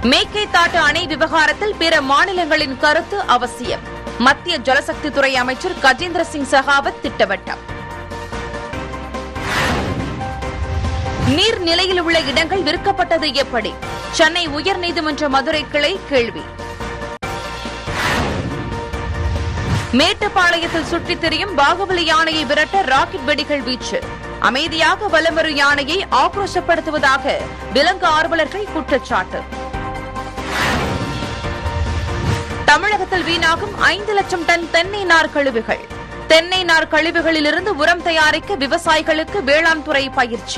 மேக்கைத்தாட்டு அணை விவகாரத்தில் பிற மாநிலங்களின் கருத்து அவசியம் மத்திய ஜலசக்தித்துறை அமைச்சர் கஜேந்திர சிங் சகாவத் திட்டவட்டம் நீர்நிலையில் உள்ள இடங்கள் விற்கப்பட்டது எப்படி சென்னை உயர்நீதிமன்ற மதுரை கிளை கேள்வி மேட்டுப்பாளையத்தில் சுற்றித் திரியும் பாகுபலி யானையை விரட்ட ராக்கெட் வெடிகள் வீச்சு அமைதியாக வலம் வரும் யானையை ஆக்ரோஷப்படுத்துவதாக விலங்கு ஆர்வலர்கள் குற்றச்சாட்டு தமிழகத்தில் வீணாகும் ஐந்து லட்சம் டன் தென்னை நார் கழிவுகள் தென்னை நார் கழிவுகளிலிருந்து உரம் தயாரிக்க விவசாயிகளுக்கு வேளாண் துறை பயிற்சி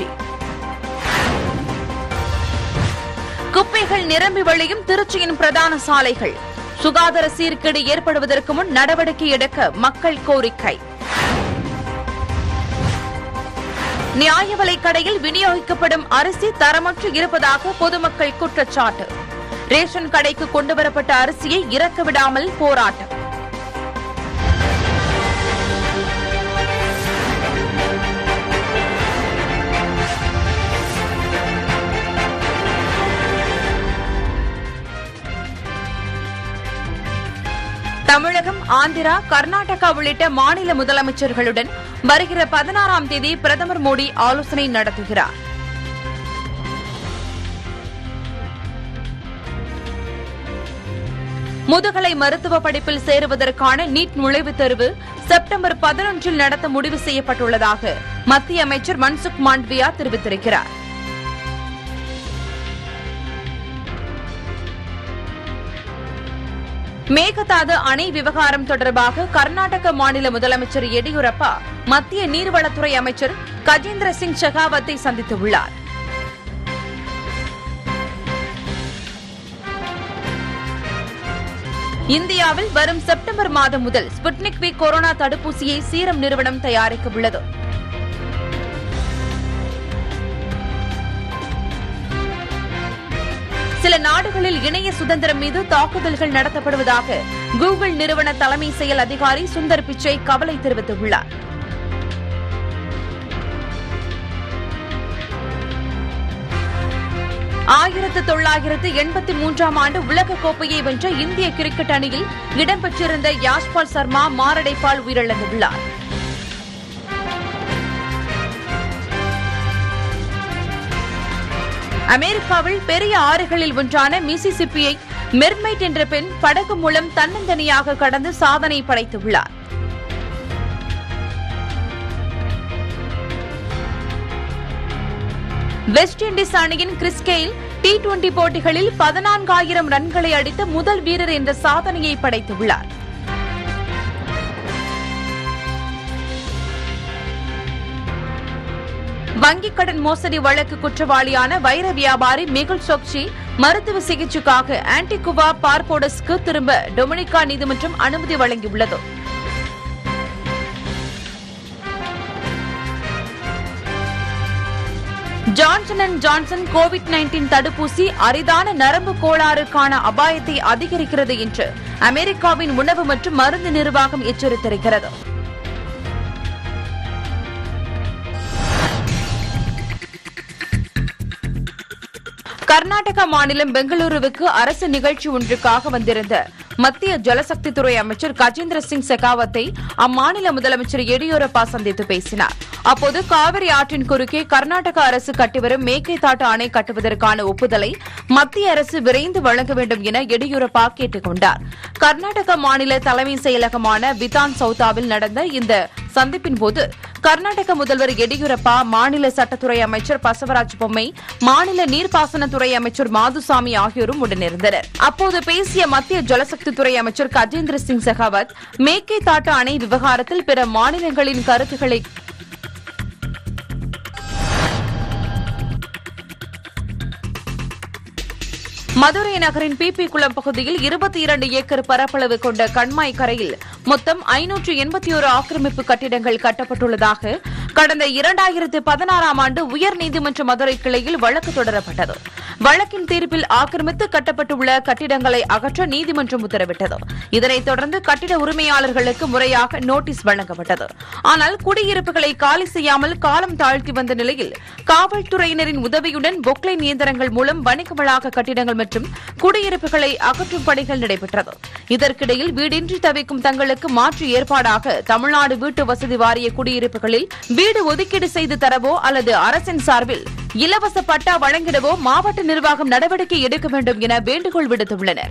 குப்பைகள் நிரம்பி வழியும் திருச்சியின் பிரதான சாலைகள் சுகாதார சீர்கேடு ஏற்படுவதற்கு முன் நடவடிக்கை எடுக்க மக்கள் கோரிக்கை நியாய விலைக் கடையில் விநியோகிக்கப்படும் அரிசி தரமற்று இருப்பதாக பொதுமக்கள் குற்றச்சாட்டு ரேஷன் கடைக்கு கொண்டுவரப்பட்ட அரிசியை இறக்க விடாமல் போராட்டம் தமிழகம் ஆந்திரா கர்நாடகா உள்ளிட்ட மாநில முதலமைச்சர்களுடன் வருகிற பதினாறாம் தேதி பிரதமர் மோடி ஆலோசனை நடத்துகிறார் முதுகலை மருத்துவ படிப்பில் சேருவதற்கான நீட் நுழைவுத் தேர்வு செப்டம்பர் பதினொன்றில் நடத்த முடிவு செய்யப்பட்டுள்ளதாக மத்திய அமைச்சர் மன்சுக் மாண்ட்வியா தெரிவித்திருக்கிறார் மேகதாது அணை விவகாரம் தொடர்பாக கர்நாடக மாநில முதலமைச்சர் எடியூரப்பா மத்திய நீர்வளத்துறை அமைச்சர் கஜேந்திர சிங் ஷெகாவத்தை சந்தித்துள்ளார் இந்தியாவில் வரும் செப்டம்பர் மாதம் முதல் ஸ்புட்னிக் வி கொரோனா தடுப்பூசியை சீரம் நிறுவனம் தயாரிக்க உள்ளது சில நாடுகளில் இணைய சுதந்திரம் மீது தாக்குதல்கள் நடத்தப்படுவதாக கூகுள் நிறுவன தலைமை செயல் அதிகாரி சுந்தர் பிச்சை கவலை தெரிவித்துள்ளார் ஆயிரத்து தொள்ளாயிரத்து எண்பத்தி மூன்றாம் ஆண்டு உலக கோப்பையை வென்ற இந்திய கிரிக்கெட் அணியில் இடம்பெற்றிருந்த யாஷ்பால் சர்மா மாரடைப்பால் உயிரிழந்துள்ளார் அமெரிக்காவில் பெரிய ஆறுகளில் ஒன்றான மிசிசிப்பியை மெர்மைட் என்ற பெண் படகு மூலம் தன்னந்தனியாக கடந்து சாதனை படைத்துள்ளார் வெஸ்ட் இண்டீஸ் அணியின் கிறிஸ் கெயில் டி டுவெண்டி போட்டிகளில் பதினான்காயிரம் ரன்களை அடித்த முதல் வீரர் என்ற சாதனையை படைத்துள்ளார் வங்கிக் கடன் மோசடி வழக்கு குற்றவாளியான வைர வியாபாரி மெகுல் சோக்சி மருத்துவ சிகிச்சைக்காக ஆன்டிகுவா பார்போடஸ்க்கு திரும்ப டொமினிகா நீதிமன்றம் அனுமதி வழங்கியுள்ளது Johnson and Johnson COVID nineteen தடுப்பூசி அரிதான நரம்பு கோளாறுக்கான அபாயத்தை அதிகரிக்கிறது என்று அமெரிக்காவின் உணவு மற்றும் மருந்து நிர்வாகம் எச்சரித்திருக்கிறது கர்நாடகா மாநிலம் பெங்களூருவுக்கு அரசு நிகழ்ச்சி ஒன்றுக்காக வந்திருந்த மத்திய ஜலசக்தித்துறை அமைச்சர் கஜேந்திர சிங் செகாவத்தை அம்மாநில முதலமைச்சர் எடியூரப்பா சந்தித்து பேசினார் அப்போது காவிரி ஆற்றின் குறுக்கே கர்நாடக அரசு கட்டிவரும் மேக்கைத்தாட்டு அணை கட்டுவதற்கான ஒப்புதலை மத்திய அரசு விரைந்து வழங்க வேண்டும் என எடியூரப்பா கேட்டுக் கொண்டார் கர்நாடக மாநில தலைமை செயலகமான விதான் சௌதாவில் நடந்த இந்த சந்திப்பின் போது கர்நாடக முதல்வர் எடியூரப்பா மாநில சட்டத்துறை அமைச்சர் பசவராஜ் பொம்மை மாநில நீர்ப்பாசனத்துறை அமைச்சர் மாதுசாமி ஆகியோரும் உடனிருந்தனர் அப்போது பேசிய மத்திய ஜலசக்தித்துறை அமைச்சர் கஜேந்திர சிங் செகாவத் மேக்கைத்தாட்டு அணை விவகாரத்தில் பிற மாநிலங்களின் கருத்துக்களை மதுரை நகரின் பிபி குளம் பகுதியில் இருபத்தி இரண்டு ஏக்கர் பரப்பளவு கொண்ட கண்மாய் கரையில் மொத்தம் ஐநூற்று எண்பத்தி ஒரு ஆக்கிரமிப்பு கட்டிடங்கள் கட்டப்பட்டுள்ளதாக கடந்த இரண்டாயிரத்து பதினாறாம் ஆண்டு உயர்நீதிமன்ற மதுரை கிளையில் வழக்கு தொடரப்பட்டது வழக்கின் தீர்ப்பில் ஆக்கிரமித்து கட்டப்பட்டுள்ள கட்டிடங்களை அகற்ற நீதிமன்றம் உத்தரவிட்டது இதனைத் தொடர்ந்து கட்டிட உரிமையாளர்களுக்கு முறையாக நோட்டீஸ் வழங்கப்பட்டது ஆனால் குடியிருப்புகளை காலி செய்யாமல் காலம் தாழ்த்தி வந்த நிலையில் காவல்துறையினரின் உதவியுடன் பொக்லைன் இயந்திரங்கள் மூலம் வணிக வளாக கட்டிடங்கள் மற்றும் குடியிருப்புகளை அகற்றும் பணிகள் நடைபெற்றது இதற்கிடையில் வீடின்றி தவிக்கும் தங்களுக்கு மாற்று ஏற்பாடாக தமிழ்நாடு வீட்டு வசதி வாரிய குடியிருப்புகளில் வீடு ஒதுக்கீடு செய்து தரவோ அல்லது அரசின் சார்பில் இலவச பட்டா வழங்கிடவோ மாவட்ட நிர்வாகம் நடவடிக்கை எடுக்க வேண்டும் என வேண்டுகோள் விடுத்துள்ளனர்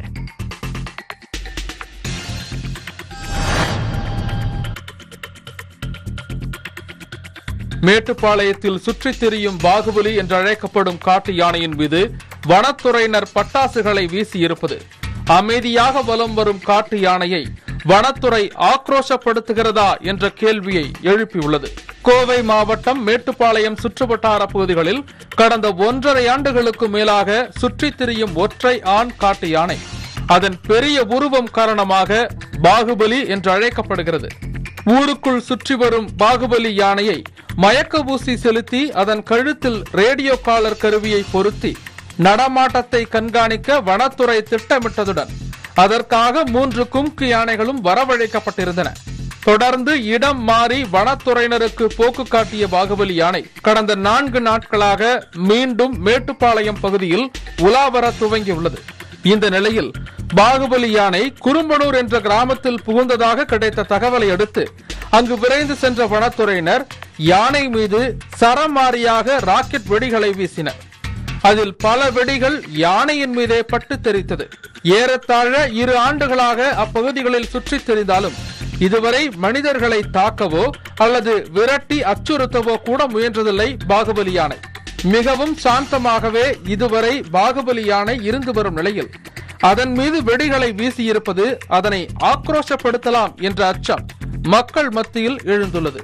மேட்டுப்பாளையத்தில் சுற்றித் திரியும் பாகுபலி என்று அழைக்கப்படும் காட்டு யானையின் மீது வனத்துறையினர் பட்டாசுகளை வீசியிருப்பது அமைதியாக வலம் வரும் காட்டு யானையை வனத்துறை ஆக்ரோஷப்படுத்துகிறதா என்ற கேள்வியை எழுப்பியுள்ளது கோவை மாவட்டம் மேட்டுப்பாளையம் சுற்றுவட்டார பகுதிகளில் கடந்த ஒன்றரை ஆண்டுகளுக்கு மேலாக சுற்றித் திரியும் ஒற்றை ஆண் காட்டு யானை அதன் பெரிய உருவம் காரணமாக பாகுபலி என்று அழைக்கப்படுகிறது ஊருக்குள் சுற்றி வரும் பாகுபலி யானையை மயக்க ஊசி செலுத்தி அதன் கழுத்தில் ரேடியோ காலர் கருவியை பொருத்தி நடமாட்டத்தை கண்காணிக்க வனத்துறை திட்டமிட்டதுடன் அதற்காக மூன்று கும்கு யானைகளும் வரவழைக்கப்பட்டிருந்தன தொடர்ந்து இடம் மாறி வனத்துறையினருக்கு போக்கு காட்டிய பாகுபலி யானை கடந்த நான்கு நாட்களாக மீண்டும் மேட்டுப்பாளையம் பகுதியில் உலாவர துவங்கியுள்ளது இந்த நிலையில் பாகுபலி யானை குறும்பனூர் என்ற கிராமத்தில் புகுந்ததாக கிடைத்த தகவலை அடுத்து அங்கு விரைந்து சென்ற வனத்துறையினர் யானை மீது சரமாரியாக ராக்கெட் வெடிகளை வீசினர் அதில் பல வெடிகள் யானையின் மீதே பட்டு தெரித்தது ஏறத்தாழ இரு ஆண்டுகளாக அப்பகுதிகளில் சுற்றித் தெரிந்தாலும் இதுவரை மனிதர்களை தாக்கவோ அல்லது விரட்டி அச்சுறுத்தவோ கூட முயன்றதில்லை பாகுபலி யானை மிகவும் சாந்தமாகவே இதுவரை பாகுபலி யானை இருந்து வரும் நிலையில் அதன் மீது வெடிகளை வீசியிருப்பது அதனை ஆக்ரோஷப்படுத்தலாம் என்ற அச்சம் மக்கள் மத்தியில் எழுந்துள்ளது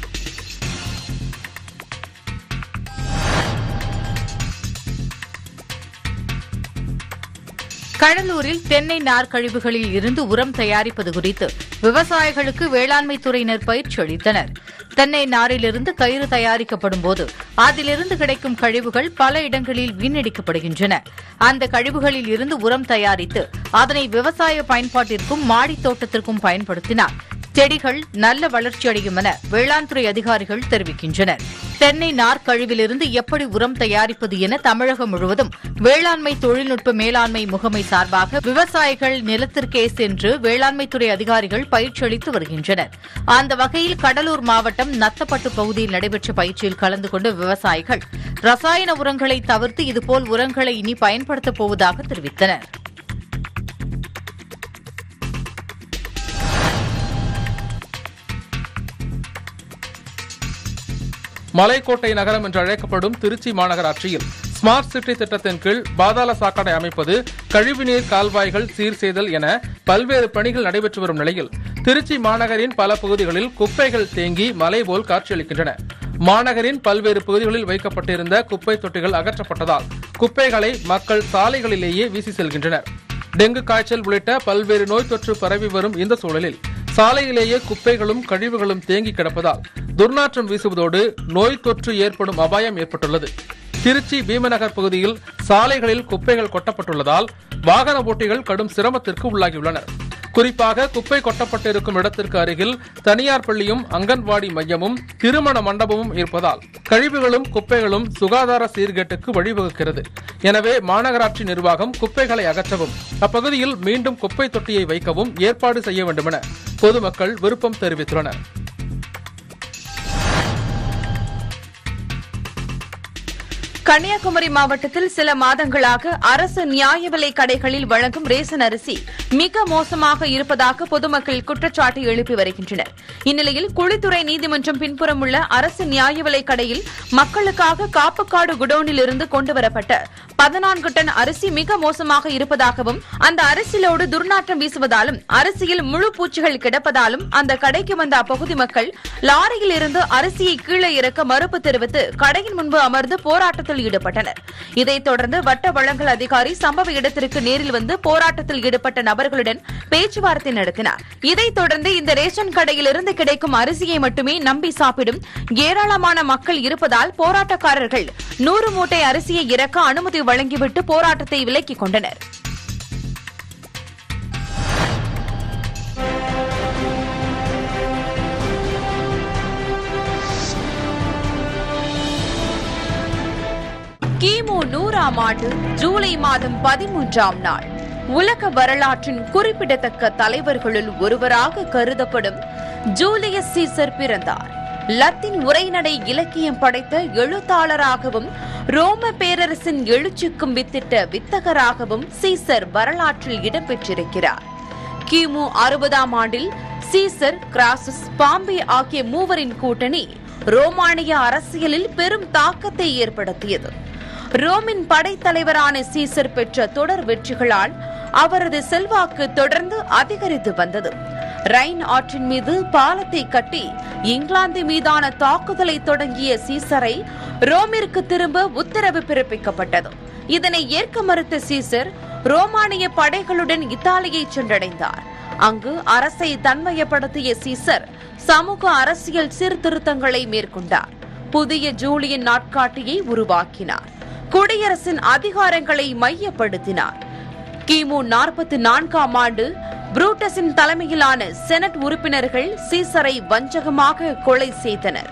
கடலூரில் தென்னை நார்க்கழிவுகளில் இருந்து உரம் தயாரிப்பது குறித்து விவசாயிகளுக்கு வேளாண்மை துறையினர் பயிற்சி அளித்தனர் தென்னை நாரிலிருந்து கயிறு தயாரிக்கப்படும் போது அதிலிருந்து கிடைக்கும் கழிவுகள் பல இடங்களில் வீணடிக்கப்படுகின்றன அந்த கழிவுகளில் இருந்து உரம் தயாரித்து அதனை விவசாய பயன்பாட்டிற்கும் மாடித் தோட்டத்திற்கும் பயன்படுத்தினார் செடிகள் நல்ல வளர்ச்சியடையும் என வேளாண் துறை அதிகாரிகள் தெரிவிக்கின்றனர் தென்னை நார்க்கழிவிலிருந்து எப்படி உரம் தயாரிப்பது என தமிழகம் முழுவதும் வேளாண்மை தொழில்நுட்ப மேலாண்மை முகமை சார்பாக விவசாயிகள் நிலத்திற்கே சென்று வேளாண்மை துறை அதிகாரிகள் பயிற்சி அளித்து வருகின்றனர் அந்த வகையில் கடலூர் மாவட்டம் நத்தப்பட்டு பகுதியில் நடைபெற்ற பயிற்சியில் கலந்து கொண்ட விவசாயிகள் ரசாயன உரங்களை தவிர்த்து இதுபோல் உரங்களை இனி பயன்படுத்தப் போவதாக தெரிவித்தனர் மலைக்கோட்டை நகரம் என்று அழைக்கப்படும் திருச்சி மாநகராட்சியில் ஸ்மார்ட் சிட்டி திட்டத்தின் கீழ் பாதாள சாக்கடை அமைப்பது கழிவுநீர் கால்வாய்கள் சீர் செய்தல் என பல்வேறு பணிகள் நடைபெற்று வரும் நிலையில் திருச்சி மாநகரின் பல பகுதிகளில் குப்பைகள் தேங்கி மலை போல் காட்சியளிக்கின்றன மாநகரின் பல்வேறு பகுதிகளில் வைக்கப்பட்டிருந்த குப்பை தொட்டிகள் அகற்றப்பட்டதால் குப்பைகளை மக்கள் சாலைகளிலேயே வீசி செல்கின்றனர் டெங்கு காய்ச்சல் உள்ளிட்ட பல்வேறு நோய் தொற்று பரவி வரும் இந்த சூழலில் சாலையிலேயே குப்பைகளும் கழிவுகளும் தேங்கி கிடப்பதால் துர்நாற்றம் வீசுவதோடு நோய் தொற்று ஏற்படும் அபாயம் ஏற்பட்டுள்ளது திருச்சி பீமநகர் பகுதியில் சாலைகளில் குப்பைகள் கொட்டப்பட்டுள்ளதால் வாகன ஓட்டிகள் கடும் சிரமத்திற்கு உள்ளாகியுள்ளனர் குறிப்பாக குப்பை கொட்டப்பட்டிருக்கும் இடத்திற்கு அருகில் தனியார் பள்ளியும் அங்கன்வாடி மையமும் திருமண மண்டபமும் இருப்பதால் கழிவுகளும் குப்பைகளும் சுகாதார சீர்கேட்டுக்கு வழிவகுக்கிறது எனவே மாநகராட்சி நிர்வாகம் குப்பைகளை அகற்றவும் அப்பகுதியில் மீண்டும் குப்பை தொட்டியை வைக்கவும் ஏற்பாடு செய்ய வேண்டுமென பொதுமக்கள் விருப்பம் தெரிவித்துள்ளனர் கன்னியாகுமரி மாவட்டத்தில் சில மாதங்களாக அரசு நியாய விலை கடைகளில் வழங்கும் ரேசன் அரிசி மிக மோசமாக இருப்பதாக பொதுமக்கள் குற்றச்சாட்டு எழுப்பி வருகின்றனர் இந்நிலையில் குழித்துறை நீதிமன்றம் பின்புறம் உள்ள அரசு நியாய விலை கடையில் மக்களுக்காக காப்புக்காடு குடோனில் இருந்து கொண்டுவரப்பட்ட பதினான்கு டன் அரிசி மிக மோசமாக இருப்பதாகவும் அந்த அரிசியிலோடு துர்நாற்றம் வீசுவதாலும் அரிசியில் முழு பூச்சிகள் கிடப்பதாலும் அந்த கடைக்கு வந்த அப்பகுதி மக்கள் லாரியில் இருந்து அரிசியை கீழே இறக்க மறுப்பு தெரிவித்து கடையின் முன்பு அமர்ந்து போராட்டத்தில் போராட்டத்தில் ஈடுபட்டனர் இதைத் தொடர்ந்து வட்ட வழங்கல் அதிகாரி சம்பவ இடத்திற்கு நேரில் வந்து போராட்டத்தில் ஈடுபட்ட நபர்களுடன் பேச்சுவார்த்தை நடத்தினார் இதைத் தொடர்ந்து இந்த ரேஷன் கடையில் இருந்து கிடைக்கும் அரிசியை மட்டுமே நம்பி சாப்பிடும் ஏராளமான மக்கள் இருப்பதால் போராட்டக்காரர்கள் நூறு மூட்டை அரிசியை இறக்க அனுமதி வழங்கிவிட்டு போராட்டத்தை விலக்கிக் கொண்டனர் கிமு நூறாம் ஆண்டு ஜூலை மாதம் பதிமூன்றாம் நாள் உலக வரலாற்றின் குறிப்பிடத்தக்க தலைவர்களுள் ஒருவராக கருதப்படும் ஜூலியஸ் சீசர் பிறந்தார் லத்தீன் உரைநடை இலக்கியம் படைத்த எழுத்தாளராகவும் ரோம பேரரசின் எழுச்சிக்கும் வித்திட்ட வித்தகராகவும் சீசர் வரலாற்றில் இடம்பெற்றிருக்கிறார் கிமு அறுபதாம் ஆண்டில் சீசர் கிராசஸ் பாம்பே ஆகிய மூவரின் கூட்டணி ரோமானிய அரசியலில் பெரும் தாக்கத்தை ஏற்படுத்தியது ரோமின் படைத்தலைவரான சீசர் பெற்ற தொடர் வெற்றிகளால் அவரது செல்வாக்கு தொடர்ந்து அதிகரித்து வந்தது ரைன் ஆற்றின் மீது பாலத்தை கட்டி இங்கிலாந்து மீதான தாக்குதலை தொடங்கிய சீசரை ரோமிற்கு திரும்ப உத்தரவு பிறப்பிக்கப்பட்டது இதனை ஏற்க மறுத்த சீசர் ரோமானிய படைகளுடன் இத்தாலியை சென்றடைந்தார் அங்கு அரசை தன்மயப்படுத்திய சீசர் சமூக அரசியல் சீர்திருத்தங்களை மேற்கொண்டார் புதிய ஜூலியன் நாட்காட்டியை உருவாக்கினார் குடியரசின் அதிகாரங்களை மையப்படுத்தினார் கிமு நாற்பத்தி நான்காம் ஆண்டு புரூட்டஸின் தலைமையிலான செனட் உறுப்பினர்கள் சீசரை வஞ்சகமாக கொலை செய்தனர்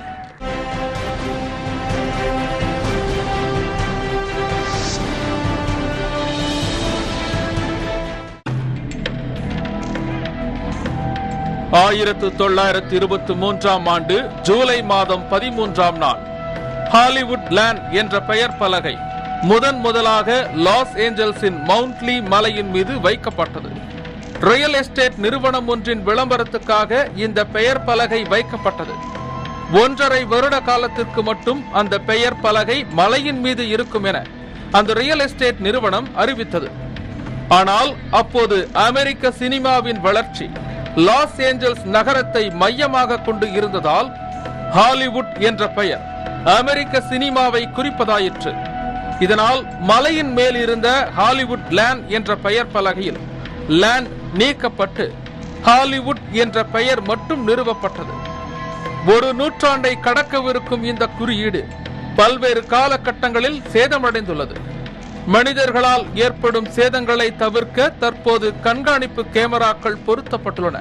ஆயிரத்து தொள்ளாயிரத்து இருபத்தி மூன்றாம் ஆண்டு ஜூலை மாதம் பதிமூன்றாம் நாள் ஹாலிவுட் லேண்ட் என்ற பெயர் பலகை முதன் முதலாக லாஸ் ஏஞ்சல்ஸின் மவுண்ட்லி மலையின் மீது வைக்கப்பட்டது ரியல் எஸ்டேட் நிறுவனம் ஒன்றின் விளம்பரத்துக்காக இந்த பெயர் பலகை வைக்கப்பட்டது ஒன்றரை வருட காலத்திற்கு மட்டும் அந்த பெயர் பலகை மலையின் மீது இருக்கும் என அந்த ரியல் எஸ்டேட் நிறுவனம் அறிவித்தது ஆனால் அப்போது அமெரிக்க சினிமாவின் வளர்ச்சி லாஸ் ஏஞ்சல்ஸ் நகரத்தை மையமாக கொண்டு இருந்ததால் ஹாலிவுட் என்ற பெயர் அமெரிக்க சினிமாவை குறிப்பதாயிற்று இதனால் மலையின் மேல் இருந்த ஹாலிவுட் லேண்ட் என்ற பெயர் பலகையில் லேண்ட் நீக்கப்பட்டு ஹாலிவுட் என்ற பெயர் மட்டும் நிறுவப்பட்டது ஒரு நூற்றாண்டை கடக்கவிருக்கும் இந்த குறியீடு பல்வேறு காலகட்டங்களில் சேதமடைந்துள்ளது மனிதர்களால் ஏற்படும் சேதங்களை தவிர்க்க தற்போது கண்காணிப்பு கேமராக்கள் பொருத்தப்பட்டுள்ளன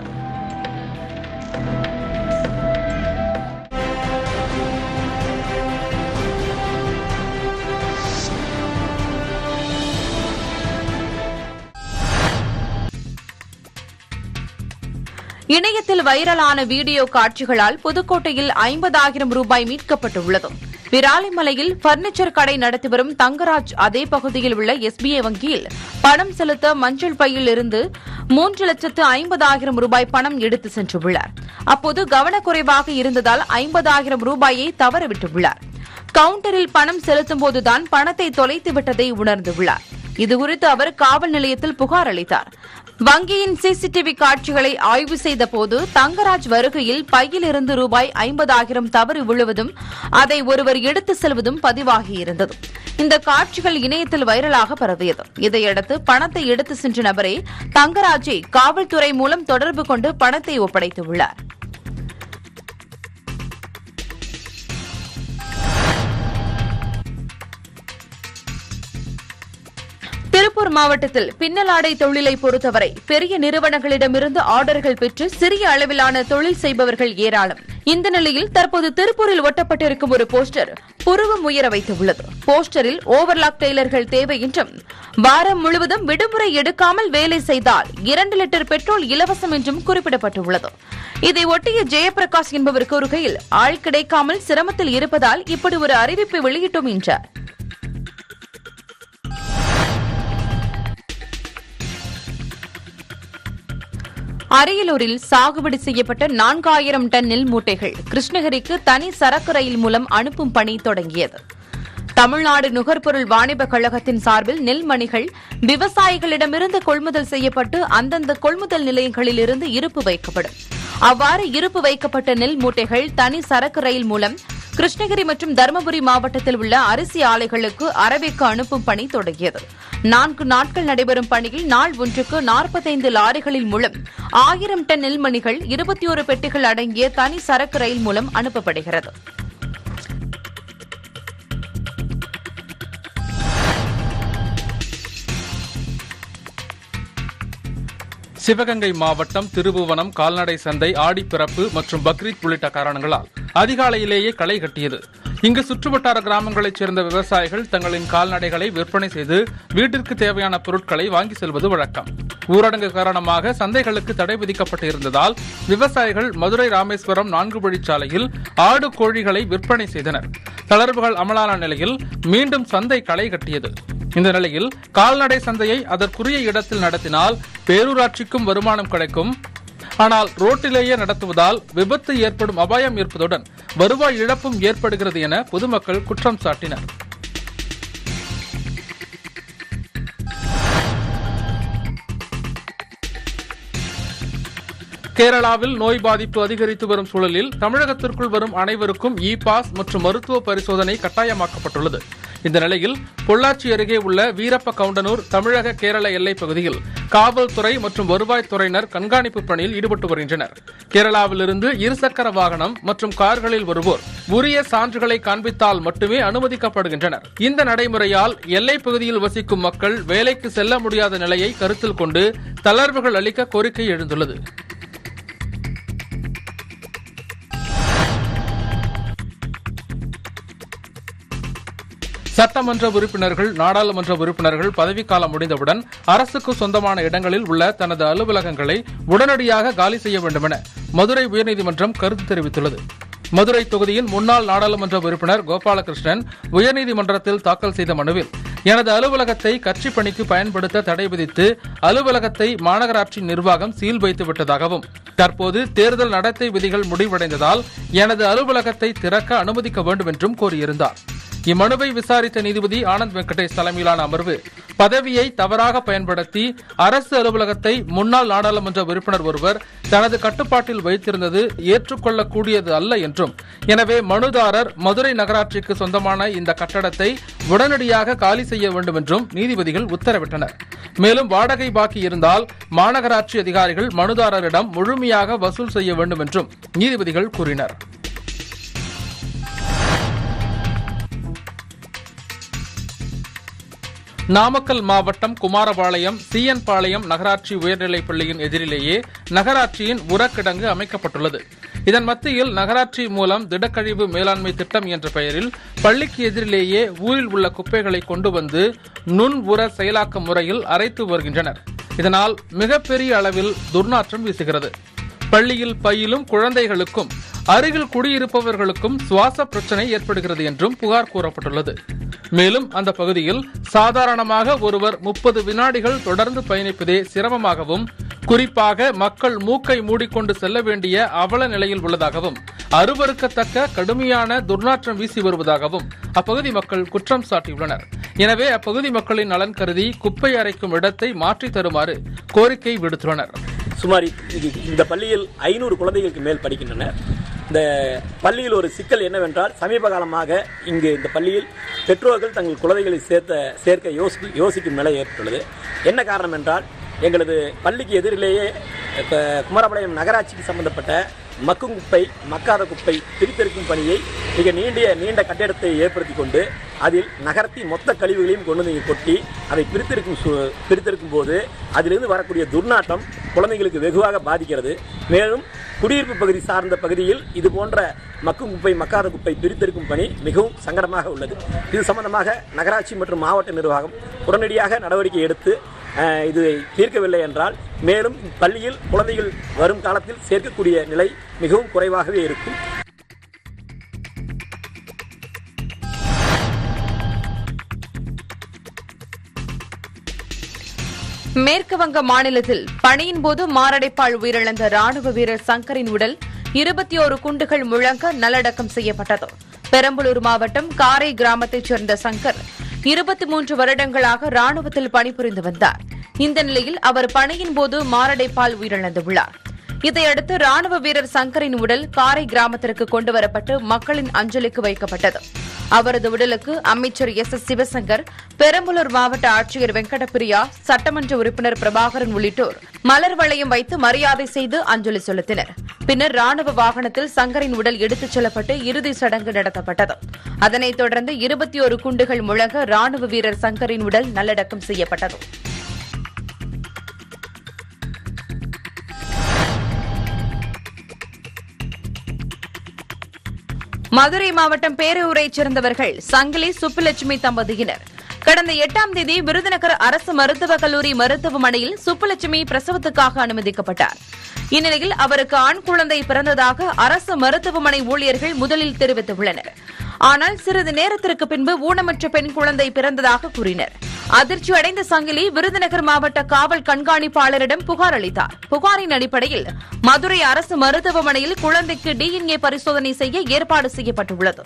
இணையத்தில் வைரலான வீடியோ காட்சிகளால் புதுக்கோட்டையில் ஐம்பதாயிரம் ரூபாய் மீட்கப்பட்டுள்ளது விராலிமலையில் பர்னிச்சர் கடை நடத்தி வரும் தங்கராஜ் அதே பகுதியில் உள்ள எஸ்பிஐ வங்கியில் பணம் செலுத்த மஞ்சள் பையில் இருந்து மூன்று லட்சத்து ஐம்பதாயிரம் ரூபாய் பணம் எடுத்து சென்றுள்ளார் அப்போது கவனக்குறைவாக இருந்ததால் ஐம்பதாயிரம் ரூபாயை தவறவிட்டுள்ளார் கவுண்டரில் பணம் செலுத்தும் போதுதான் பணத்தை தொலைத்து விட்டதை உணர்ந்துள்ளார் இதுகுறித்து அவர் காவல் நிலையத்தில் புகார் அளித்தார் வங்கியின் சிசிடிவி காட்சிகளை ஆய்வு செய்த போது தங்கராஜ் வருகையில் பையில் இருந்து ரூபாய் ஐம்பதாயிரம் தவறி விழுவதும் அதை ஒருவர் எடுத்து செல்வதும் பதிவாகியிருந்தது இந்த காட்சிகள் இணையத்தில் வைரலாக பரவியது இதையடுத்து பணத்தை எடுத்து சென்ற நபரே தங்கராஜை காவல்துறை மூலம் தொடர்பு கொண்டு பணத்தை ஒப்படைத்துள்ளார் திருப்பூர் மாவட்டத்தில் பின்னலாடை தொழிலை பொறுத்தவரை பெரிய நிறுவனங்களிடமிருந்து ஆர்டர்கள் பெற்று சிறிய அளவிலான தொழில் செய்பவர்கள் ஏராளம் இந்த நிலையில் தற்போது திருப்பூரில் ஒட்டப்பட்டிருக்கும் ஒரு போஸ்டர் புருவம் உயர வைத்துள்ளது போஸ்டரில் ஓவர்லாக் டெய்லர்கள் தேவை என்றும் வாரம் முழுவதும் விடுமுறை எடுக்காமல் வேலை செய்தால் இரண்டு லிட்டர் பெட்ரோல் இலவசம் என்றும் குறிப்பிடப்பட்டுள்ளது இதை ஒட்டிய ஜெயபிரகாஷ் என்பவர் கூறுகையில் ஆள் கிடைக்காமல் சிரமத்தில் இருப்பதால் இப்படி ஒரு அறிவிப்பை வெளியிட்டோம் என்றார் அரியலூரில் சாகுபடி செய்யப்பட்ட நான்காயிரம் டன் நெல் மூட்டைகள் கிருஷ்ணகிரிக்கு தனி சரக்கு ரயில் மூலம் அனுப்பும் பணி தொடங்கியது தமிழ்நாடு நுகர்பொருள் வாணிபக் கழகத்தின் சார்பில் நெல் மணிகள் விவசாயிகளிடமிருந்து கொள்முதல் செய்யப்பட்டு அந்தந்த கொள்முதல் நிலையங்களில் இருந்து இருப்பு வைக்கப்படும் அவ்வாறு இருப்பு வைக்கப்பட்ட நெல் மூட்டைகள் தனி சரக்கு ரயில் மூலம் கிருஷ்ணகிரி மற்றும் தருமபுரி மாவட்டத்தில் உள்ள அரிசி ஆலைகளுக்கு அரவைக்கு அனுப்பும் பணி தொடங்கியது நான்கு நாட்கள் நடைபெறும் பணியில் நாள் ஒன்றுக்கு நாற்பத்தைந்து லாரிகளில் மூலம் ஆயிரம் டன் நெல்மணிகள் இருபத்தி ஒரு பெட்டிகள் அடங்கிய தனி சரக்கு ரயில் மூலம் அனுப்பப்படுகிறது சிவகங்கை மாவட்டம் திருபுவனம் கால்நடை சந்தை ஆடிப்பிறப்பு மற்றும் பக்ரீத் உள்ளிட்ட காரணங்களால் அதிகாலையிலேயே களை கட்டியது இங்கு சுற்றுவட்டார கிராமங்களைச் சேர்ந்த விவசாயிகள் தங்களின் கால்நடைகளை விற்பனை செய்து வீட்டிற்கு தேவையான பொருட்களை வாங்கி செல்வது வழக்கம் ஊரடங்கு காரணமாக சந்தைகளுக்கு தடை விதிக்கப்பட்டு இருந்ததால் விவசாயிகள் மதுரை ராமேஸ்வரம் நான்கு வழிச்சாலையில் ஆடு கோழிகளை விற்பனை செய்தனர் தளர்வுகள் அமலான நிலையில் மீண்டும் சந்தை களை கட்டியது இந்த நிலையில் கால்நடை சந்தையை அதற்குரிய இடத்தில் நடத்தினால் பேரூராட்சிக்கும் வருமானம் கிடைக்கும் ஆனால் ரோட்டிலேயே நடத்துவதால் விபத்து ஏற்படும் அபாயம் இருப்பதுடன் வருவாய் இழப்பும் ஏற்படுகிறது என பொதுமக்கள் குற்றம் சாட்டினர் கேரளாவில் நோய் பாதிப்பு அதிகரித்து வரும் சூழலில் தமிழகத்திற்குள் வரும் அனைவருக்கும் இ பாஸ் மற்றும் மருத்துவ பரிசோதனை கட்டாயமாக்கப்பட்டுள்ளது இந்த நிலையில் பொள்ளாச்சி அருகே உள்ள வீரப்ப கவுண்டனூர் தமிழக கேரள எல்லைப் பகுதியில் காவல்துறை மற்றும் வருவாய்த்துறையினர் கண்காணிப்பு பணியில் ஈடுபட்டு வருகின்றனர் கேரளாவிலிருந்து இருசக்கர வாகனம் மற்றும் கார்களில் வருவோர் உரிய சான்றுகளை காண்பித்தால் மட்டுமே அனுமதிக்கப்படுகின்றனர் இந்த நடைமுறையால் எல்லைப் பகுதியில் வசிக்கும் மக்கள் வேலைக்கு செல்ல முடியாத நிலையை கருத்தில் கொண்டு தளர்வுகள் அளிக்க கோரிக்கை எழுந்துள்ளது சட்டமன்ற உறுப்பினர்கள் நாடாளுமன்ற உறுப்பினர்கள் பதவிக்காலம் முடிந்தவுடன் அரசுக்கு சொந்தமான இடங்களில் உள்ள தனது அலுவலகங்களை உடனடியாக காலி செய்ய வேண்டும் என மதுரை உயர்நீதிமன்றம் கருத்து தெரிவித்துள்ளது மதுரை தொகுதியின் முன்னாள் நாடாளுமன்ற உறுப்பினர் கோபாலகிருஷ்ணன் உயர்நீதிமன்றத்தில் தாக்கல் செய்த மனுவில் எனது அலுவலகத்தை கட்சி பணிக்கு பயன்படுத்த தடை விதித்து அலுவலகத்தை மாநகராட்சி நிர்வாகம் சீல் வைத்து விட்டதாகவும் தற்போது தேர்தல் நடத்தை விதிகள் முடிவடைந்ததால் எனது அலுவலகத்தை திறக்க அனுமதிக்க வேண்டும் என்றும் கோரியிருந்தார் இம்மனுவை விசாரித்த நீதிபதி ஆனந்த் வெங்கடேஷ் தலைமையிலான அமர்வு பதவியை தவறாக பயன்படுத்தி அரசு அலுவலகத்தை முன்னாள் நாடாளுமன்ற உறுப்பினர் ஒருவர் தனது கட்டுப்பாட்டில் வைத்திருந்தது ஏற்றுக்கொள்ளக்கூடியது அல்ல என்றும் எனவே மனுதாரர் மதுரை நகராட்சிக்கு சொந்தமான இந்த கட்டடத்தை உடனடியாக காலி செய்ய வேண்டும் என்றும் நீதிபதிகள் உத்தரவிட்டனர் மேலும் வாடகை பாக்கி இருந்தால் மாநகராட்சி அதிகாரிகள் மனுதாரரிடம் முழுமையாக வசூல் செய்ய வேண்டும் என்றும் நீதிபதிகள் கூறினர் நாமக்கல் மாவட்டம் குமாரபாளையம் சிஎன் பாளையம் நகராட்சி உயர்நிலைப் பள்ளியின் எதிரிலேயே நகராட்சியின் உரக்கிடங்கு அமைக்கப்பட்டுள்ளது இதன் மத்தியில் நகராட்சி மூலம் திடக்கழிவு மேலாண்மை திட்டம் என்ற பெயரில் பள்ளிக்கு எதிரிலேயே ஊரில் உள்ள குப்பைகளை கொண்டு வந்து நுண் உர செயலாக்க முறையில் அரைத்து வருகின்றனர் இதனால் மிகப்பெரிய அளவில் துர்நாற்றம் வீசுகிறது பள்ளியில் பயிலும் குழந்தைகளுக்கும் அருகில் குடியிருப்பவர்களுக்கும் சுவாச பிரச்சனை ஏற்படுகிறது என்றும் புகார் கூறப்பட்டுள்ளது மேலும் அந்த பகுதியில் சாதாரணமாக ஒருவர் முப்பது வினாடிகள் தொடர்ந்து பயணிப்பதே சிரமமாகவும் குறிப்பாக மக்கள் மூக்கை மூடிக்கொண்டு செல்ல வேண்டிய அவல நிலையில் உள்ளதாகவும் அருவருக்கத்தக்க கடுமையான துர்நாற்றம் வீசி வருவதாகவும் அப்பகுதி மக்கள் குற்றம் சாட்டியுள்ளனர் எனவே அப்பகுதி மக்களின் நலன் கருதி குப்பை அரைக்கும் இடத்தை மாற்றித் தருமாறு கோரிக்கை விடுத்துள்ளனர் சுமார் இது- இந்த பள்ளியில் ஐநூறு குழந்தைகளுக்கு மேல் படிக்கின்றனர் இந்த பள்ளியில் ஒரு சிக்கல் என்னவென்றால் சமீப காலமாக இங்கு இந்த பள்ளியில் பெற்றோர்கள் தங்கள் குழந்தைகளை சேர்த்த சேர்க்க யோசி யோசிக்கும் நிலை ஏற்பட்டுள்ளது என்ன காரணம் என்றால் எங்களது பள்ளிக்கு எதிரிலேயே இப்போ குமாரபாளையம் நகராட்சிக்கு சம்பந்தப்பட்ட மக்கும் குப்பை மக்காத குப்பை பிரித்தெடுக்கும் பணியை மிக நீண்டிய நீண்ட கட்டிடத்தை ஏற்படுத்தி கொண்டு அதில் நகரத்தின் மொத்த கழிவுகளையும் கொண்டு வந்து இங்கே கொட்டி அதை பிரித்தெடுக்கும் சு- பிரித்தெடுக்கும் போது அதிலிருந்து வரக்கூடிய துர்நாற்றம் குழந்தைகளுக்கு வெகுவாக பாதிக்கிறது மேலும் குடியிருப்பு பகுதி சார்ந்த பகுதியில் இது போன்ற மக்கும் குப்பை மக்காத குப்பை பிரித்தெடுக்கும் பணி மிகவும் சங்கடமாக உள்ளது இது சம்பந்தமாக நகராட்சி மற்றும் மாவட்ட நிர்வாகம் உடனடியாக நடவடிக்கை எடுத்து அஹ், இது தீர்க்கவில்லை என்றால் மேலும் பள்ளியில் குழந்தைகள் வரும் காலத்தில் சேர்க்கக்கூடிய நிலை மிகவும் குறைவாகவே இருக்கும் மேற்கு வங்க மாநிலத்தில் பணியின் போது மாரடைப்பால் உயிரிழந்த ராணுவ வீரர் சங்கரின் உடல் இருபத்தி ஒரு குண்டுகள் முழங்க நல்லடக்கம் செய்யப்பட்டது பெரம்பலூர் மாவட்டம் காரை கிராமத்தைச் சேர்ந்த சங்கர் இருபத்தி மூன்று வருடங்களாக ராணுவத்தில் பணிபுரிந்து வந்தார் இந்த நிலையில் அவர் பணியின் போது மாரடைப்பால் உயிரிழந்துள்ளார் இதையடுத்து ராணுவ வீரர் சங்கரின் உடல் காரை கிராமத்திற்கு கொண்டுவரப்பட்டு மக்களின் அஞ்சலிக்கு வைக்கப்பட்டது அவரது உடலுக்கு அமைச்சர் எஸ் எஸ் சிவசங்கர் பெரம்பலூர் மாவட்ட ஆட்சியர் வெங்கடபிரியா சட்டமன்ற உறுப்பினர் பிரபாகரன் உள்ளிட்டோர் மலர் வளையம் வைத்து மரியாதை செய்து அஞ்சலி செலுத்தினர் பின்னர் ராணுவ வாகனத்தில் சங்கரின் உடல் எடுத்துச் செல்லப்பட்டு இறுதி சடங்கு நடத்தப்பட்டது அதனைத் தொடர்ந்து இருபத்தி ஒரு குண்டுகள் முழங்க ராணுவ வீரர் சங்கரின் உடல் நல்லடக்கம் செய்யப்பட்டது மதுரை மாவட்டம் பேரூரைச் சேர்ந்தவர்கள் சங்கிலி சுப்புலட்சுமி தம்பதியினர் கடந்த எட்டாம் தேதி விருதுநகர் அரசு மருத்துவக் கல்லூரி மருத்துவமனையில் சுப்புலட்சுமி பிரசவத்துக்காக அனுமதிக்கப்பட்டார் இந்நிலையில் அவருக்கு ஆண் குழந்தை பிறந்ததாக அரசு மருத்துவமனை ஊழியர்கள் முதலில் தெரிவித்துள்ளனர் ஆனால் சிறிது நேரத்திற்கு பின்பு ஊனமற்ற பெண் குழந்தை பிறந்ததாக கூறினர் அதிர்ச்சி அடைந்த சங்கிலி விருதுநகர் மாவட்ட காவல் கண்காணிப்பாளரிடம் புகார் அளித்தார் புகாரின் அடிப்படையில் மதுரை அரசு மருத்துவமனையில் குழந்தைக்கு டிஎன்ஏ பரிசோதனை செய்ய ஏற்பாடு செய்யப்பட்டுள்ளது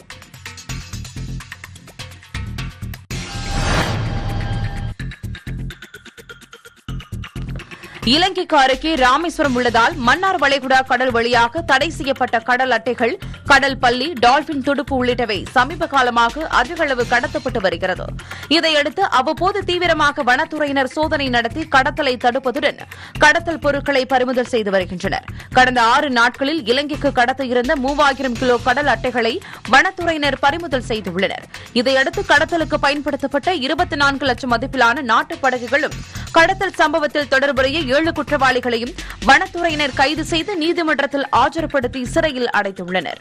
இலங்கைக்கு அருகே ராமேஸ்வரம் உள்ளதால் மன்னார் வளைகுடா கடல் வழியாக தடை செய்யப்பட்ட கடல் அட்டைகள் கடல் பள்ளி டால்பின் துடுப்பு உள்ளிட்டவை சமீப காலமாக அதிக அளவு கடத்தப்பட்டு வருகிறது இதையடுத்து அவ்வப்போது தீவிரமாக வனத்துறையினர் சோதனை நடத்தி கடத்தலை தடுப்பதுடன் கடத்தல் பொருட்களை பறிமுதல் செய்து வருகின்றனர் கடந்த ஆறு நாட்களில் இலங்கைக்கு கடத்த இருந்த மூவாயிரம் கிலோ கடல் அட்டைகளை வனத்துறையினர் பறிமுதல் செய்துள்ளனர் இதையடுத்து கடத்தலுக்கு பயன்படுத்தப்பட்ட இருபத்தி நான்கு லட்சம் மதிப்பிலான நாட்டுப் படகுகளும் கடத்தல் சம்பவத்தில் தொடர்புடைய ஏழு குற்றவாளிகளையும் வனத்துறையினர் கைது செய்து நீதிமன்றத்தில் ஆஜர்படுத்தி சிறையில் அடைத்துள்ளனர்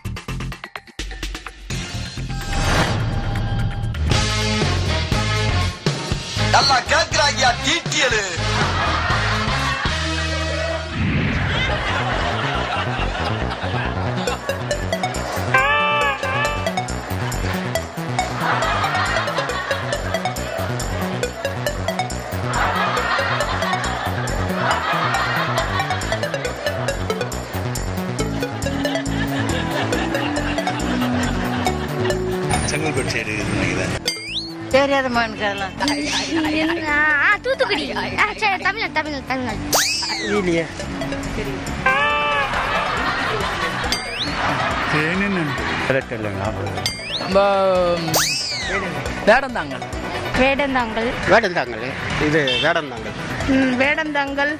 நல்லா கேக்குறாங்கயா டீட்டியலு செங்கல்பட்டு சைடு நினைக்கிறேன் தெரியாதம்மா எனக்கு அதெல்லாம் ஆ தூத்துக்குடி ஆ சரி தமிழ்நாடு தமிழ்நாடு தமிழ்நாடு இல்லையே கரெக்ட் இல்லைங்களா வேடந்தாங்கல் வேடந்தாங்கல் வேடந்தாங்கல் இது வேடந்தாங்கல் ம், வேடந்தாங்கல்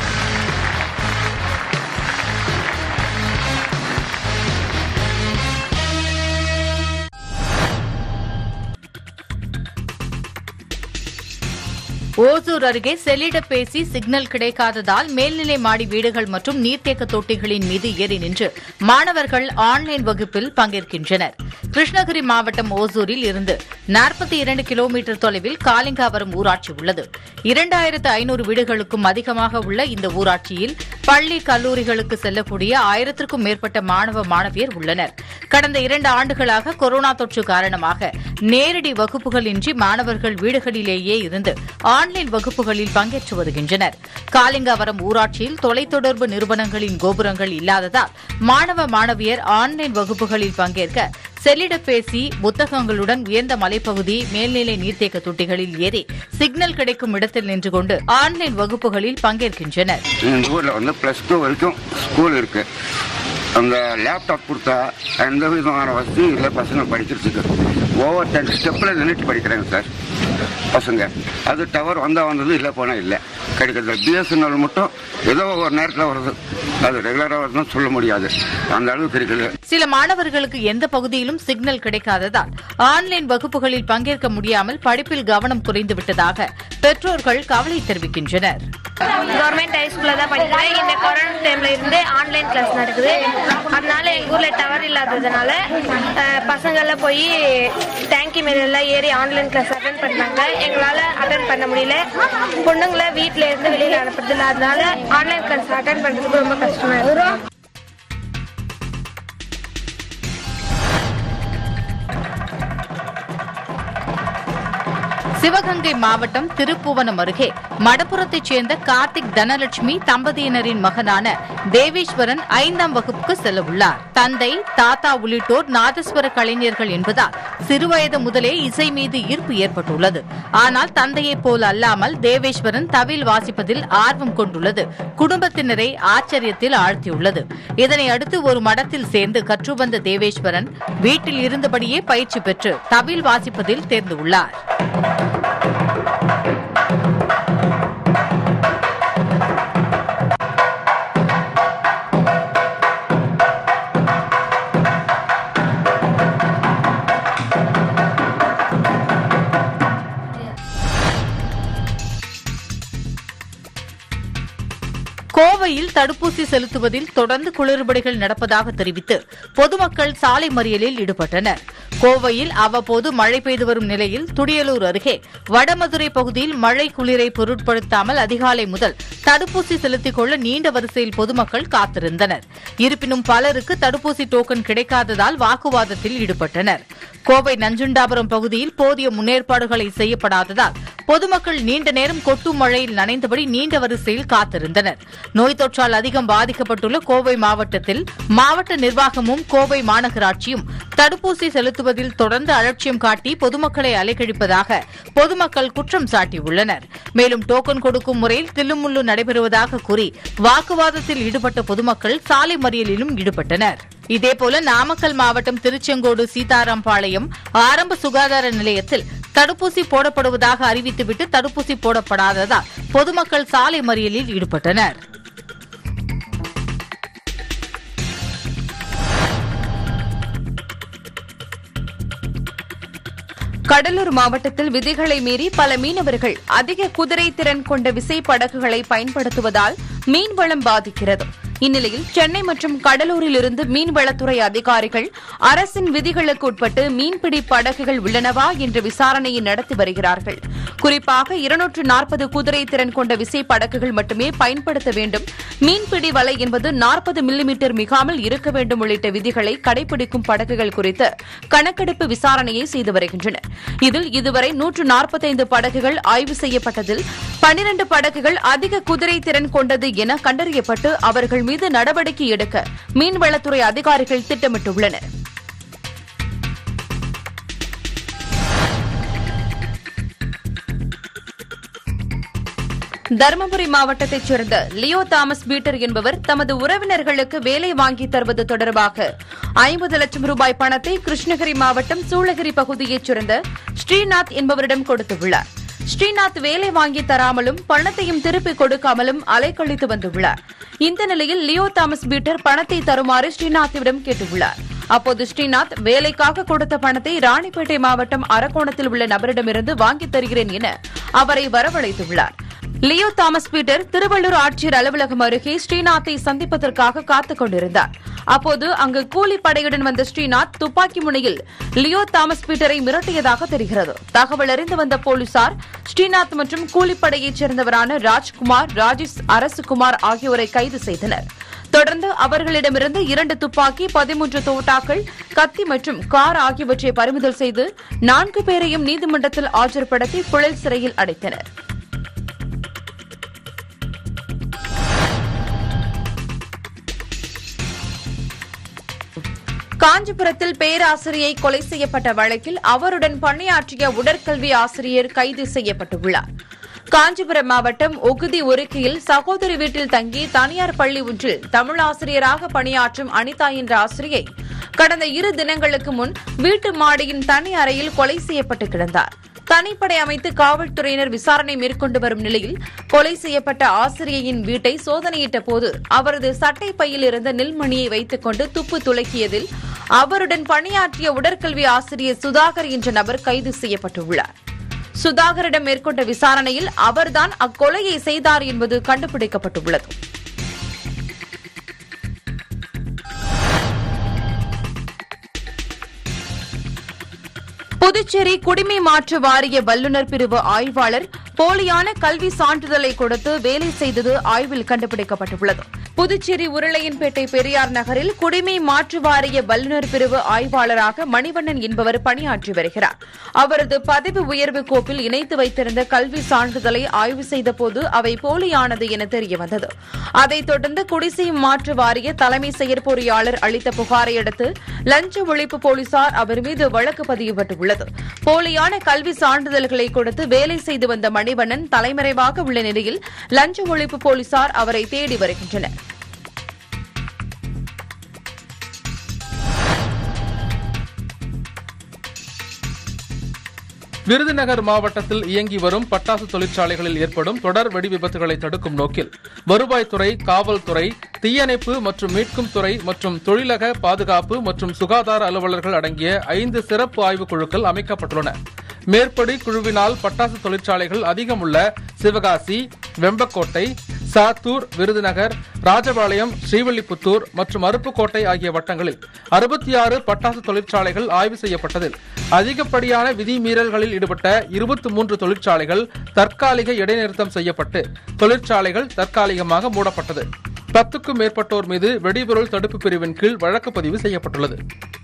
ஓசூர் அருகே செல்லிடப்பேசி சிக்னல் கிடைக்காததால் மேல்நிலை மாடி வீடுகள் மற்றும் நீர்த்தேக்க தொட்டிகளின் மீது ஏறி நின்று மாணவர்கள் ஆன்லைன் வகுப்பில் பங்கேற்கின்றனர் கிருஷ்ணகிரி மாவட்டம் ஓசூரில் இருந்து நாற்பத்தி இரண்டு கிலோமீட்டர் தொலைவில் காலிங்காவரம் ஊராட்சி உள்ளது இரண்டாயிரத்து ஐநூறு வீடுகளுக்கும் அதிகமாக உள்ள இந்த ஊராட்சியில் பள்ளி கல்லூரிகளுக்கு செல்லக்கூடிய ஆயிரத்திற்கும் மேற்பட்ட மாணவ மாணவியர் உள்ளனர் கடந்த இரண்டு ஆண்டுகளாக கொரோனா தொற்று காரணமாக நேரடி வகுப்புகளின்றி மாணவர்கள் வீடுகளிலேயே இருந்து ஆன்லைன் வகுப்புகளில் பங்கேற்று வருகின்றனர் காலிங்காவரம் ஊராட்சியில் தொலைத்தொடர்பு நிறுவனங்களின் கோபுரங்கள் இல்லாததால் மாணவ மாணவியர் ஆன்லைன் வகுப்புகளில் பங்கேற்க செல்லிடப்பேசி புத்தகங்களுடன் உயர்ந்த மலைப்பகுதி மேல்நிலை நீர்த்தேக்க தொட்டிகளில் ஏறி சிக்னல் கிடைக்கும் இடத்தில் நின்று கொண்டு ஆன்லைன் வகுப்புகளில் பங்கேற்கின்றனர் எங்கள் ஊரில் வந்து ப்ளஸ் டூ வரைக்கும் ஸ்கூல் இருக்கு அந்த லேப்டாப் கொடுத்தா எந்த விதமான வசதியும் இல்லை பசங்க படிக்கிறதுக்கு ஓவர் டென் ஸ்டெப்பில் நின்றுட்டு படிக்கிறாங்க சார் பசங்க அது டவர் வந்தால் வந்தது இல்லை போனால் இல்லை கிடைக்கிறது பிஎஸ்என்எல் மட்டும் ஏதோ ஒரு நேரத்தில் வருது அது ரெகுலராக வருதுன்னு சொல்ல முடியாது அந்த அளவுக்கு இருக்குது சில மாணவர்களுக்கு எந்த பகுதியிலும் சிக்னல் கிடைக்காததால் ஆன்லைன் வகுப்புகளில் பங்கேற்க முடியாமல் படிப்பில் கவனம் குறைந்து விட்டதாக பெற்றோர்கள் கவலை தெரிவிக்கின்றனர் கவர்மெண்ட் ஹை ஸ்கூல்ல தான் படிக்கிறேன் இந்த கொரோனா டைம்ல இருந்து ஆன்லைன் கிளாஸ் நடக்குது அதனால எங்க ஊர்ல டவர் இல்லாததுனால அஹ், பசங்கெல்லாம் போய் டேங்கி மேல எல்லாம் ஏறி ஆன்லைன் கிளாஸ் அட்டன் பண்ணாங்க எங்களால அட்டன் பண்ண முடியல பொண்ணுங்களை வீட்ல இருந்து வெளியில அனுப்புறது இல்ல அதனால ஆன்லைன் கிளாஸ் அட்டன் பண்றதுக்கு ரொம்ப கஷ்டமா இருக்கு சிவகங்கை மாவட்டம் திருப்புவனம் அருகே மடப்புறத்தைச் சேர்ந்த கார்த்திக் தனலட்சுமி தம்பதியினரின் மகனான தேவேஸ்வரன் ஐந்தாம் வகுப்புக்கு செல்ல உள்ளார் தந்தை தாத்தா உள்ளிட்டோர் நாதஸ்வர கலைஞர்கள் என்பதால் சிறுவயது முதலே இசை மீது ஈர்ப்பு ஏற்பட்டுள்ளது ஆனால் தந்தையைப் போல் அல்லாமல் தேவேஸ்வரன் தவில் வாசிப்பதில் ஆர்வம் கொண்டுள்ளது குடும்பத்தினரை ஆச்சரியத்தில் ஆழ்த்தியுள்ளது இதனை அடுத்து ஒரு மடத்தில் சேர்ந்து கற்று வந்த தேவேஸ்வரன் வீட்டில் இருந்தபடியே பயிற்சி பெற்று தவில் வாசிப்பதில் தேர்ந்துள்ளார் கோவையில் தடுப்பூசி செலுத்துவதில் தொடர்ந்து குளறுபடிகள் நடப்பதாக தெரிவித்து பொதுமக்கள் சாலை மறியலில் ஈடுபட்டனர் கோவையில் அவ்வப்போது மழை பெய்து வரும் நிலையில் துடியலூர் அருகே வடமதுரை பகுதியில் மழை குளிரை பொருட்படுத்தாமல் அதிகாலை முதல் தடுப்பூசி செலுத்திக் கொள்ள நீண்ட வரிசையில் பொதுமக்கள் காத்திருந்தனர் இருப்பினும் பலருக்கு தடுப்பூசி டோக்கன் கிடைக்காததால் வாக்குவாதத்தில் ஈடுபட்டனர் கோவை நஞ்சுண்டாபுரம் பகுதியில் போதிய முன்னேற்பாடுகளை செய்யப்படாததால் பொதுமக்கள் நீண்ட நேரம் கொட்டும் மழையில் நனைந்தபடி நீண்ட வரிசையில் காத்திருந்தனர் நோய் தொற்றால் அதிகம் பாதிக்கப்பட்டுள்ள கோவை மாவட்டத்தில் மாவட்ட நிர்வாகமும் கோவை மாநகராட்சியும் தடுப்பூசி செலுத்துவதில் தொடர்ந்து அலட்சியம் காட்டி பொதுமக்களை அலைக்கழிப்பதாக பொதுமக்கள் குற்றம் சாட்டியுள்ளனர் மேலும் டோக்கன் கொடுக்கும் முறையில் தில்லுமுள்ளு நடைபெறுவதாக கூறி வாக்குவாதத்தில் ஈடுபட்ட பொதுமக்கள் சாலை மறியலிலும் ஈடுபட்டனர் இதேபோல நாமக்கல் மாவட்டம் திருச்செங்கோடு சீதாராம்பாளையம் ஆரம்ப சுகாதார நிலையத்தில் தடுப்பூசி போடப்படுவதாக அறிவித்துவிட்டு தடுப்பூசி போடப்படாததால் பொதுமக்கள் சாலை மறியலில் ஈடுபட்டனர் கடலூர் மாவட்டத்தில் விதிகளை மீறி பல மீனவர்கள் அதிக குதிரை திறன் கொண்ட விசைப்படகுகளை பயன்படுத்துவதால் மீன்வளம் பாதிக்கிறது இந்நிலையில் சென்னை மற்றும் கடலூரில் இருந்து மீன்வளத்துறை அதிகாரிகள் அரசின் விதிகளுக்கு உட்பட்டு மீன்பிடி படகுகள் உள்ளனவா என்ற விசாரணையை நடத்தி வருகிறார்கள் குறிப்பாக இருநூற்று நாற்பது குதிரை திறன் கொண்ட விசை படகுகள் மட்டுமே பயன்படுத்த வேண்டும் மீன்பிடி வலை என்பது நாற்பது மில்லிமீட்டர் மிகாமல் இருக்க வேண்டும் உள்ளிட்ட விதிகளை கடைபிடிக்கும் படகுகள் குறித்து கணக்கெடுப்பு விசாரணையை செய்து வருகின்றனர் இதில் இதுவரை நூற்று நாற்பத்தைந்து படகுகள் ஆய்வு செய்யப்பட்டதில் பனிரண்டு படகுகள் அதிக குதிரை திறன் கொண்டது என கண்டறியப்பட்டு அவர்கள் மீது நடவடிக்கை எடுக்க மீன்வளத்துறை அதிகாரிகள் திட்டமிட்டுள்ளனர் தருமபுரி மாவட்டத்தைச் சேர்ந்த லியோ தாமஸ் பீட்டர் என்பவர் தமது உறவினர்களுக்கு வேலை வாங்கி தருவது தொடர்பாக ஐம்பது லட்சம் ரூபாய் பணத்தை கிருஷ்ணகிரி மாவட்டம் சூளகிரி பகுதியைச் சேர்ந்த ஸ்ரீநாத் என்பவரிடம் கொடுத்துள்ளார் ஸ்ரீநாத் வேலை வாங்கி தராமலும் பணத்தையும் திருப்பிக் கொடுக்காமலும் அலைக்கழித்து வந்துள்ளார் இந்த நிலையில் லியோ தாமஸ் பீட்டர் பணத்தை தருமாறு ஸ்ரீநாத்திடம் கேட்டுள்ளார் அப்போது ஸ்ரீநாத் வேலைக்காக கொடுத்த பணத்தை ராணிப்பேட்டை மாவட்டம் அரக்கோணத்தில் உள்ள நபரிடமிருந்து வாங்கித் தருகிறேன் என அவரை வரவழைத்துள்ளார் லியோ தாமஸ் பீட்டர் திருவள்ளூர் ஆட்சியர் அலுவலகம் அருகே ஸ்ரீநாத்தை சந்திப்பதற்காக காத்துக் கொண்டிருந்தார் அப்போது அங்கு கூலிப்படையுடன் வந்த ஸ்ரீநாத் துப்பாக்கி முனையில் லியோ தாமஸ் பீட்டரை மிரட்டியதாக தெரிகிறது தகவல் அறிந்து வந்த போலீசார் ஸ்ரீநாத் மற்றும் கூலிப்படையைச் சேர்ந்தவரான ராஜ்குமார் ராஜேஷ் அரசுகுமார் ஆகியோரை கைது செய்தனர் தொடர்ந்து அவர்களிடமிருந்து இரண்டு துப்பாக்கி பதிமூன்று தோட்டாக்கள் கத்தி மற்றும் கார் ஆகியவற்றை பறிமுதல் செய்து நான்கு பேரையும் நீதிமன்றத்தில் ஆஜர்படுத்தி புழல் சிறையில் அடைத்தனர் காஞ்சிபுரத்தில் பேராசிரியை கொலை செய்யப்பட்ட வழக்கில் அவருடன் பணியாற்றிய உடற்கல்வி ஆசிரியர் கைது செய்யப்பட்டுள்ளார் காஞ்சிபுரம் மாவட்டம் ஒகுதி ஒருக்கியில் சகோதரி வீட்டில் தங்கி தனியார் பள்ளி ஒன்றில் தமிழ் ஆசிரியராக பணியாற்றும் அனிதா என்ற ஆசிரியை கடந்த இரு தினங்களுக்கு முன் வீட்டு மாடியின் தனி அறையில் கொலை செய்யப்பட்டு கிடந்தார் தனிப்படை அமைத்து காவல்துறையினர் விசாரணை மேற்கொண்டு வரும் நிலையில் கொலை செய்யப்பட்ட ஆசிரியையின் வீட்டை சோதனையிட்ட போது அவரது சட்டை பையில் இருந்த நெல்மணியை வைத்துக் கொண்டு துப்பு துலக்கியதில் அவருடன் பணியாற்றிய உடற்கல்வி ஆசிரியர் சுதாகர் என்ற நபர் கைது செய்யப்பட்டுள்ளார் சுதாகரிடம் மேற்கொண்ட விசாரணையில் அவர்தான் அக்கொலையை செய்தார் என்பது கண்டுபிடிக்கப்பட்டுள்ளது புதுச்சேரி குடிமை மாற்று வாரிய வல்லுநர் பிரிவு ஆய்வாளர் போலியான கல்வி சான்றிதழை கொடுத்து வேலை செய்தது ஆய்வில் கண்டுபிடிக்கப்பட்டுள்ளது புதுச்சேரி உருளையன்பேட்டை பெரியார் நகரில் குடிமை மாற்று வாரிய வல்லுநர் பிரிவு ஆய்வாளராக மணிவண்ணன் என்பவர் பணியாற்றி வருகிறார் அவரது பதவி உயர்வு கோப்பில் இணைத்து வைத்திருந்த கல்வி சான்றிதழை ஆய்வு செய்தபோது அவை போலியானது என தெரியவந்தது அதைத் தொடர்ந்து குடிசை மாற்று வாரிய தலைமை செயற்பொறியாளர் அளித்த புகாரை அடுத்து லஞ்ச ஒழிப்பு போலீசார் அவர் மீது வழக்கு பதியப்பட்டுள்ளது போலியான கல்வி சான்றிதழ்களை கொடுத்து வேலை செய்து வந்த மணிவண்ணன் தலைமறைவாக உள்ள நிலையில் லஞ்ச ஒழிப்பு போலீசார் அவரை தேடி வருகின்றனர் விருதுநகர் மாவட்டத்தில் இயங்கி வரும் பட்டாசு தொழிற்சாலைகளில் ஏற்படும் தொடர் வெடி விபத்துகளை தடுக்கும் நோக்கில் வருவாய்த்துறை காவல்துறை தீயணைப்பு மற்றும் மீட்கும் துறை மற்றும் தொழிலக பாதுகாப்பு மற்றும் சுகாதார அலுவலர்கள் அடங்கிய ஐந்து சிறப்பு ஆய்வுக் குழுக்கள் அமைக்கப்பட்டுள்ளன மேற்படி குழுவினால் பட்டாசு தொழிற்சாலைகள் அதிகம் உள்ள சிவகாசி வெம்பக்கோட்டை சாத்தூர் விருதுநகர் ராஜபாளையம் ஸ்ரீவில்லிபுத்தூர் மற்றும் அருப்புக்கோட்டை ஆகிய வட்டங்களில் அறுபத்தி ஆறு பட்டாசு தொழிற்சாலைகள் ஆய்வு செய்யப்பட்டதில் அதிகப்படியான விதிமீறல்களில் ஈடுபட்ட இருபத்தி மூன்று தொழிற்சாலைகள் தற்காலிக இடைநிறுத்தம் செய்யப்பட்டு தொழிற்சாலைகள் தற்காலிகமாக மூடப்பட்டது பத்துக்கும் மேற்பட்டோர் மீது வெடிபொருள் தடுப்பு பிரிவின் கீழ் வழக்கு பதிவு செய்யப்பட்டுள்ளது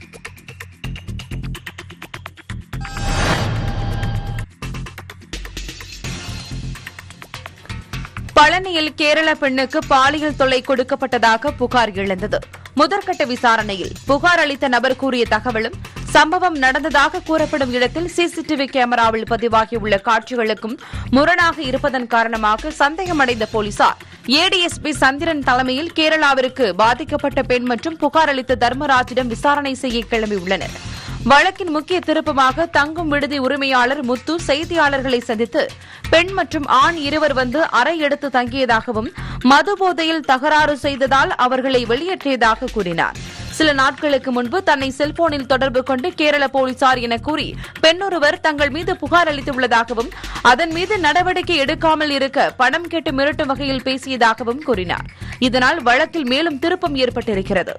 பழனியில் கேரள பெண்ணுக்கு பாலியல் தொல்லை கொடுக்கப்பட்டதாக புகார் எழுந்தது முதற்கட்ட விசாரணையில் புகார் அளித்த நபர் கூறிய தகவலும் சம்பவம் நடந்ததாக கூறப்படும் இடத்தில் சிசிடிவி கேமராவில் பதிவாகியுள்ள காட்சிகளுக்கும் முரணாக இருப்பதன் காரணமாக சந்தேகமடைந்த போலீசார் ஏடிஎஸ்பி சந்திரன் தலைமையில் கேரளாவிற்கு பாதிக்கப்பட்ட பெண் மற்றும் புகார் அளித்த தர்மராஜிடம் விசாரணை செய்ய கிளம்பியுள்ளனர் வழக்கின் முக்கிய திருப்பமாக தங்கும் விடுதி உரிமையாளர் முத்து செய்தியாளர்களை சந்தித்து பெண் மற்றும் ஆண் இருவர் வந்து அறை எடுத்து தங்கியதாகவும் மது போதையில் தகராறு செய்ததால் அவர்களை வெளியேற்றியதாக கூறினார் சில நாட்களுக்கு முன்பு தன்னை செல்போனில் தொடர்பு கொண்டு கேரள போலீசார் என கூறி பெண்ணொருவர் தங்கள் மீது புகார் அளித்துள்ளதாகவும் அதன் மீது நடவடிக்கை எடுக்காமல் இருக்க பணம் கேட்டு மிரட்டும் வகையில் பேசியதாகவும் கூறினார் இதனால் வழக்கில் மேலும் திருப்பம் ஏற்பட்டிருக்கிறது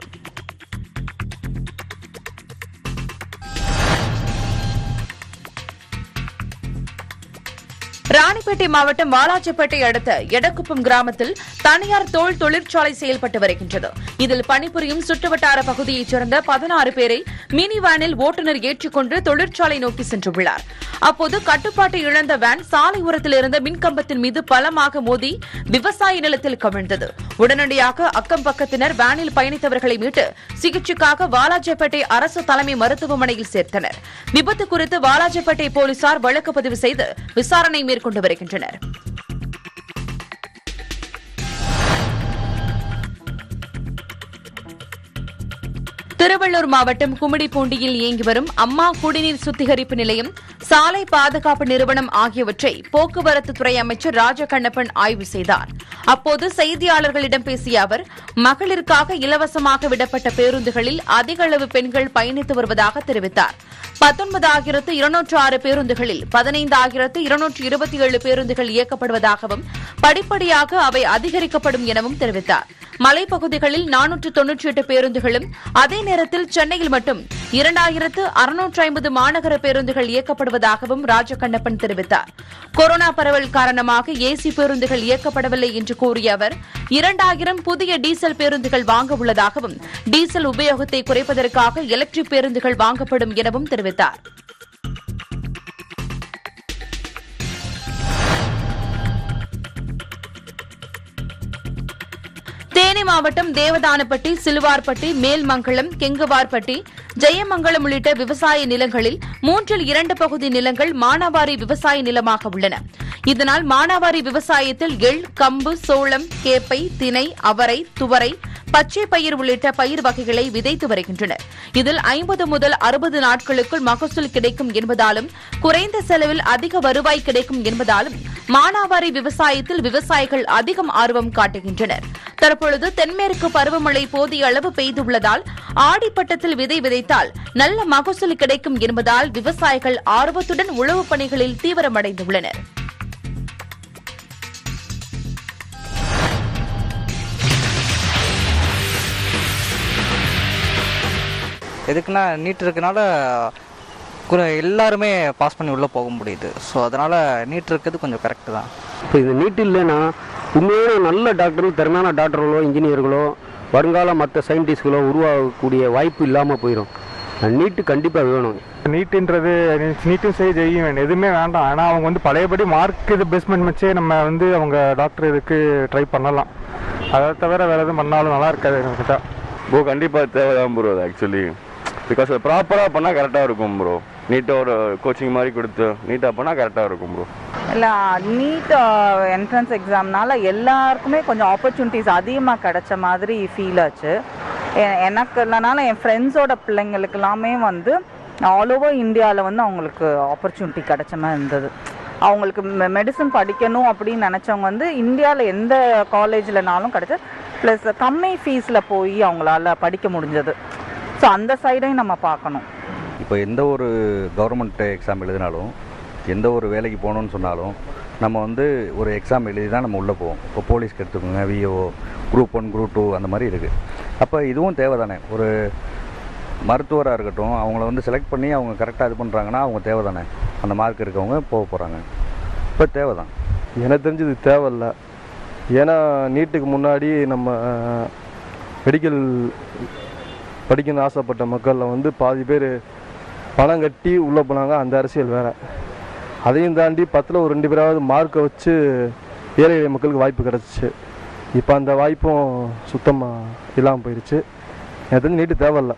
ராணிப்பேட்டை மாவட்டம் வாலாஜப்பேட்டை அடுத்த எடக்குப்பம் கிராமத்தில் தனியார் தோல் தொழிற்சாலை செயல்பட்டு வருகின்றது இதில் பணிபுரியும் சுற்றுவட்டார பகுதியைச் சேர்ந்த பதினாறு பேரை மினி வேனில் ஓட்டுநர் ஏற்றிக்கொண்டு தொழிற்சாலை நோக்கி சென்றுள்ளார் அப்போது கட்டுப்பாட்டை இழந்த வேன் சாலை ஓரத்தில் இருந்த மின்கம்பத்தின் மீது பலமாக மோதி விவசாய நிலத்தில் கவிழ்ந்தது உடனடியாக அக்கம் பக்கத்தினர் வேனில் பயணித்தவர்களை மீட்டு சிகிச்சைக்காக வாலாஜப்பேட்டை அரசு தலைமை மருத்துவமனையில் சேர்த்தனர் விபத்து குறித்து வாலாஜப்பேட்டை போலீசார் வழக்கு பதிவு செய்து விசாரணை மேற்கொண்டு வருகின்றனர் திருவள்ளூர் மாவட்டம் கும்மிடிப்பூண்டியில் இயங்கி வரும் அம்மா குடிநீர் சுத்திகரிப்பு நிலையம் சாலை பாதுகாப்பு நிறுவனம் ஆகியவற்றை போக்குவரத்து துறை அமைச்சர் ராஜகண்ணப்பன் ஆய்வு செய்தார் அப்போது செய்தியாளர்களிடம் பேசிய அவர் மகளிருக்காக இலவசமாக விடப்பட்ட பேருந்துகளில் அதிக அளவு பெண்கள் பயணித்து வருவதாக தெரிவித்தார் பத்தொன்பதாயிரத்து இருநூற்று ஆறு பேருந்துகளில் பதினைந்தாயிரத்து இருநூற்று இருபத்தி ஏழு பேருந்துகள் இயக்கப்படுவதாகவும் படிப்படியாக அவை அதிகரிக்கப்படும் எனவும் தெரிவித்தார் மலைப்பகுதிகளில் நானூற்று தொன்னூற்றி எட்டு பேருந்துகளும் அதே நேரத்தில் சென்னையில் மட்டும் இரண்டாயிரத்து அறுநூற்று ஐம்பது மாநகர பேருந்துகள் இயக்கப்படுவதாகவும் ராஜகண்ணப்பன் தெரிவித்தார் கொரோனா பரவல் காரணமாக ஏசி பேருந்துகள் இயக்கப்படவில்லை என்று கூறிய அவர் இரண்டாயிரம் புதிய டீசல் பேருந்துகள் வாங்க உள்ளதாகவும் டீசல் உபயோகத்தை குறைப்பதற்காக எலக்ட்ரிக் பேருந்துகள் வாங்கப்படும் எனவும் தெரிவித்தார் தேனி மாவட்டம் தேவதானப்பட்டி சிலுவார்பட்டி மேல்மங்கலம் கெங்குவார்பட்டி ஜெயமங்கலம் உள்ளிட்ட விவசாய நிலங்களில் மூன்றில் இரண்டு பகுதி நிலங்கள் மானாவாரி விவசாய நிலமாக உள்ளன இதனால் மானாவாரி விவசாயத்தில் எள் கம்பு சோளம் கேப்பை தினை அவரை துவரை பச்சை பயிர் உள்ளிட்ட பயிர் வகைகளை விதைத்து வருகின்றனர் இதில் ஐம்பது முதல் அறுபது நாட்களுக்குள் மகசூல் கிடைக்கும் என்பதாலும் குறைந்த செலவில் அதிக வருவாய் கிடைக்கும் என்பதாலும் மானாவாரி விவசாயத்தில் விவசாயிகள் அதிகம் ஆர்வம் காட்டுகின்றனர் தற்பொழுது தென்மேற்கு பருவமழை போதிய அளவு பெய்துள்ளதால் ஆடிப்பட்டத்தில் விதை விதைத்தால் நல்ல மகசூல் கிடைக்கும் என்பதால் விவசாயிகள் ஆர்வத்துடன் உழவு பணிகளில் தீவிரமடைந்துள்ளனர் எதுக்குன்னா நீட் இருக்கனால கு- எல்லாருமே பாஸ் பண்ணி உள்ளே போக முடியுது ஸோ அதனால் நீட் இருக்கிறது கொஞ்சம் கரெக்டு தான் இப்போ இது நீட் இல்லைன்னா உண்மையான நல்ல டாக்டர்கள் திறமையான டாக்டர்களோ இன்ஜினியர்களோ வருங்கால மற்ற சயின்டிஸ்ட்களோ உருவாகக்கூடிய வாய்ப்பு இல்லாமல் போயிடும் நீட்டு கண்டிப்பாக வேணும் நீட்டுன்றது நீட்டும் சரி ஜெயும் வேணும் எதுவுமே வேண்டாம் ஆனால் அவங்க வந்து பழையபடி மார்க் இது பேஸ்மெண்ட் வச்சே நம்ம வந்து அவங்க டாக்டர் இதுக்கு ட்ரை பண்ணலாம் அதை தவிர வேறு எதுவும் பண்ணாலும் நல்லா இருக்காது என்கிட்ட ப்ரோ கண்டிப்பாக தேவைதான் ப்ரோ அது ஆக்சுவலி பிகாஸ் ப்ராப்பராக பண்ணால் கரெக்டாக இருக்கும் ப்ரோ நீட்டாக ஒரு கோச்சிங் மாதிரி கொடுத்து நீட்டாக பண்ணால் கரெக்டாக இருக்கும் ப்ரோ இல்லை நீட் என்ட்ரன்ஸ் எக்ஸாம்னால எல்லாருக்குமே கொஞ்சம் ஆப்பர்ச்சுனிட்டிஸ் அதிகமாக கிடைச்ச மாதிரி ஃபீல் ஆச்சு எ- எனக்கு இல்லைனாலும் என் ஃப்ரெண்ட்ஸோட பிள்ளைங்களுக்கு எல்லாமே வந்து ஆல் ஓவர் இந்தியாவில் வந்து அவங்களுக்கு ஆப்பர்ச்சுனிட்டி கிடைச்ச மாதிரி இருந்தது அவங்களுக்கு மெடிசன் படிக்கணும் அப்படின்னு நினச்சவங்க வந்து இந்தியாவில் எந்த காலேஜ்லனாலும் கிடைச்ச ப்ளஸ் கம்மி ஃபீஸில் போய் அவங்களால படிக்க முடிஞ்சது ஸோ அந்த சைடையும் நம்ம பார்க்கணும் இப்போ எந்த ஒரு கவர்மெண்ட் எக்ஸாம் எழுதினாலும் எந்த ஒரு வேலைக்கு போகணும்னு சொன்னாலும் நம்ம வந்து ஒரு எக்ஸாம் எழுதி தான் நம்ம உள்ளே போவோம் இப்போ போலீஸ்க்கு எடுத்துக்கோங்க VO group one group two அந்த மாதிரி இருக்குது அப்போ இதுவும் தேவை தானே ஒரு மருத்துவராக இருக்கட்டும் அவங்கள வந்து செலக்ட் பண்ணி அவங்க கரெக்டாக இது பண்ணுறாங்கன்னா அவங்க தேவை தானே அந்த மார்க் இருக்கவங்க போக போகிறாங்க இப்போ தேவை தான் எனக்கு தெரிஞ்சது தேவையில்ல ஏன்னா நீட்டுக்கு முன்னாடி நம்ம மெடிக்கல் படிக்கணும்னு ஆசைப்பட்ட மக்களில் வந்து பாதி பேர் பணம் கட்டி உள்ளே போனாங்க அந்த அரசியல் வேறு அதையும் தாண்டி பத்தில் ஒரு ரெண்டு பேராவது மார்க்கை வச்சு ஏழை எளிய மக்களுக்கு வாய்ப்பு கிடச்சிச்சு இப்போ அந்த வாய்ப்பும் சுத்தமாக இல்லாமல் போயிடுச்சு எனக்கு தெரிஞ்சு நீட்டு தேவையில்ல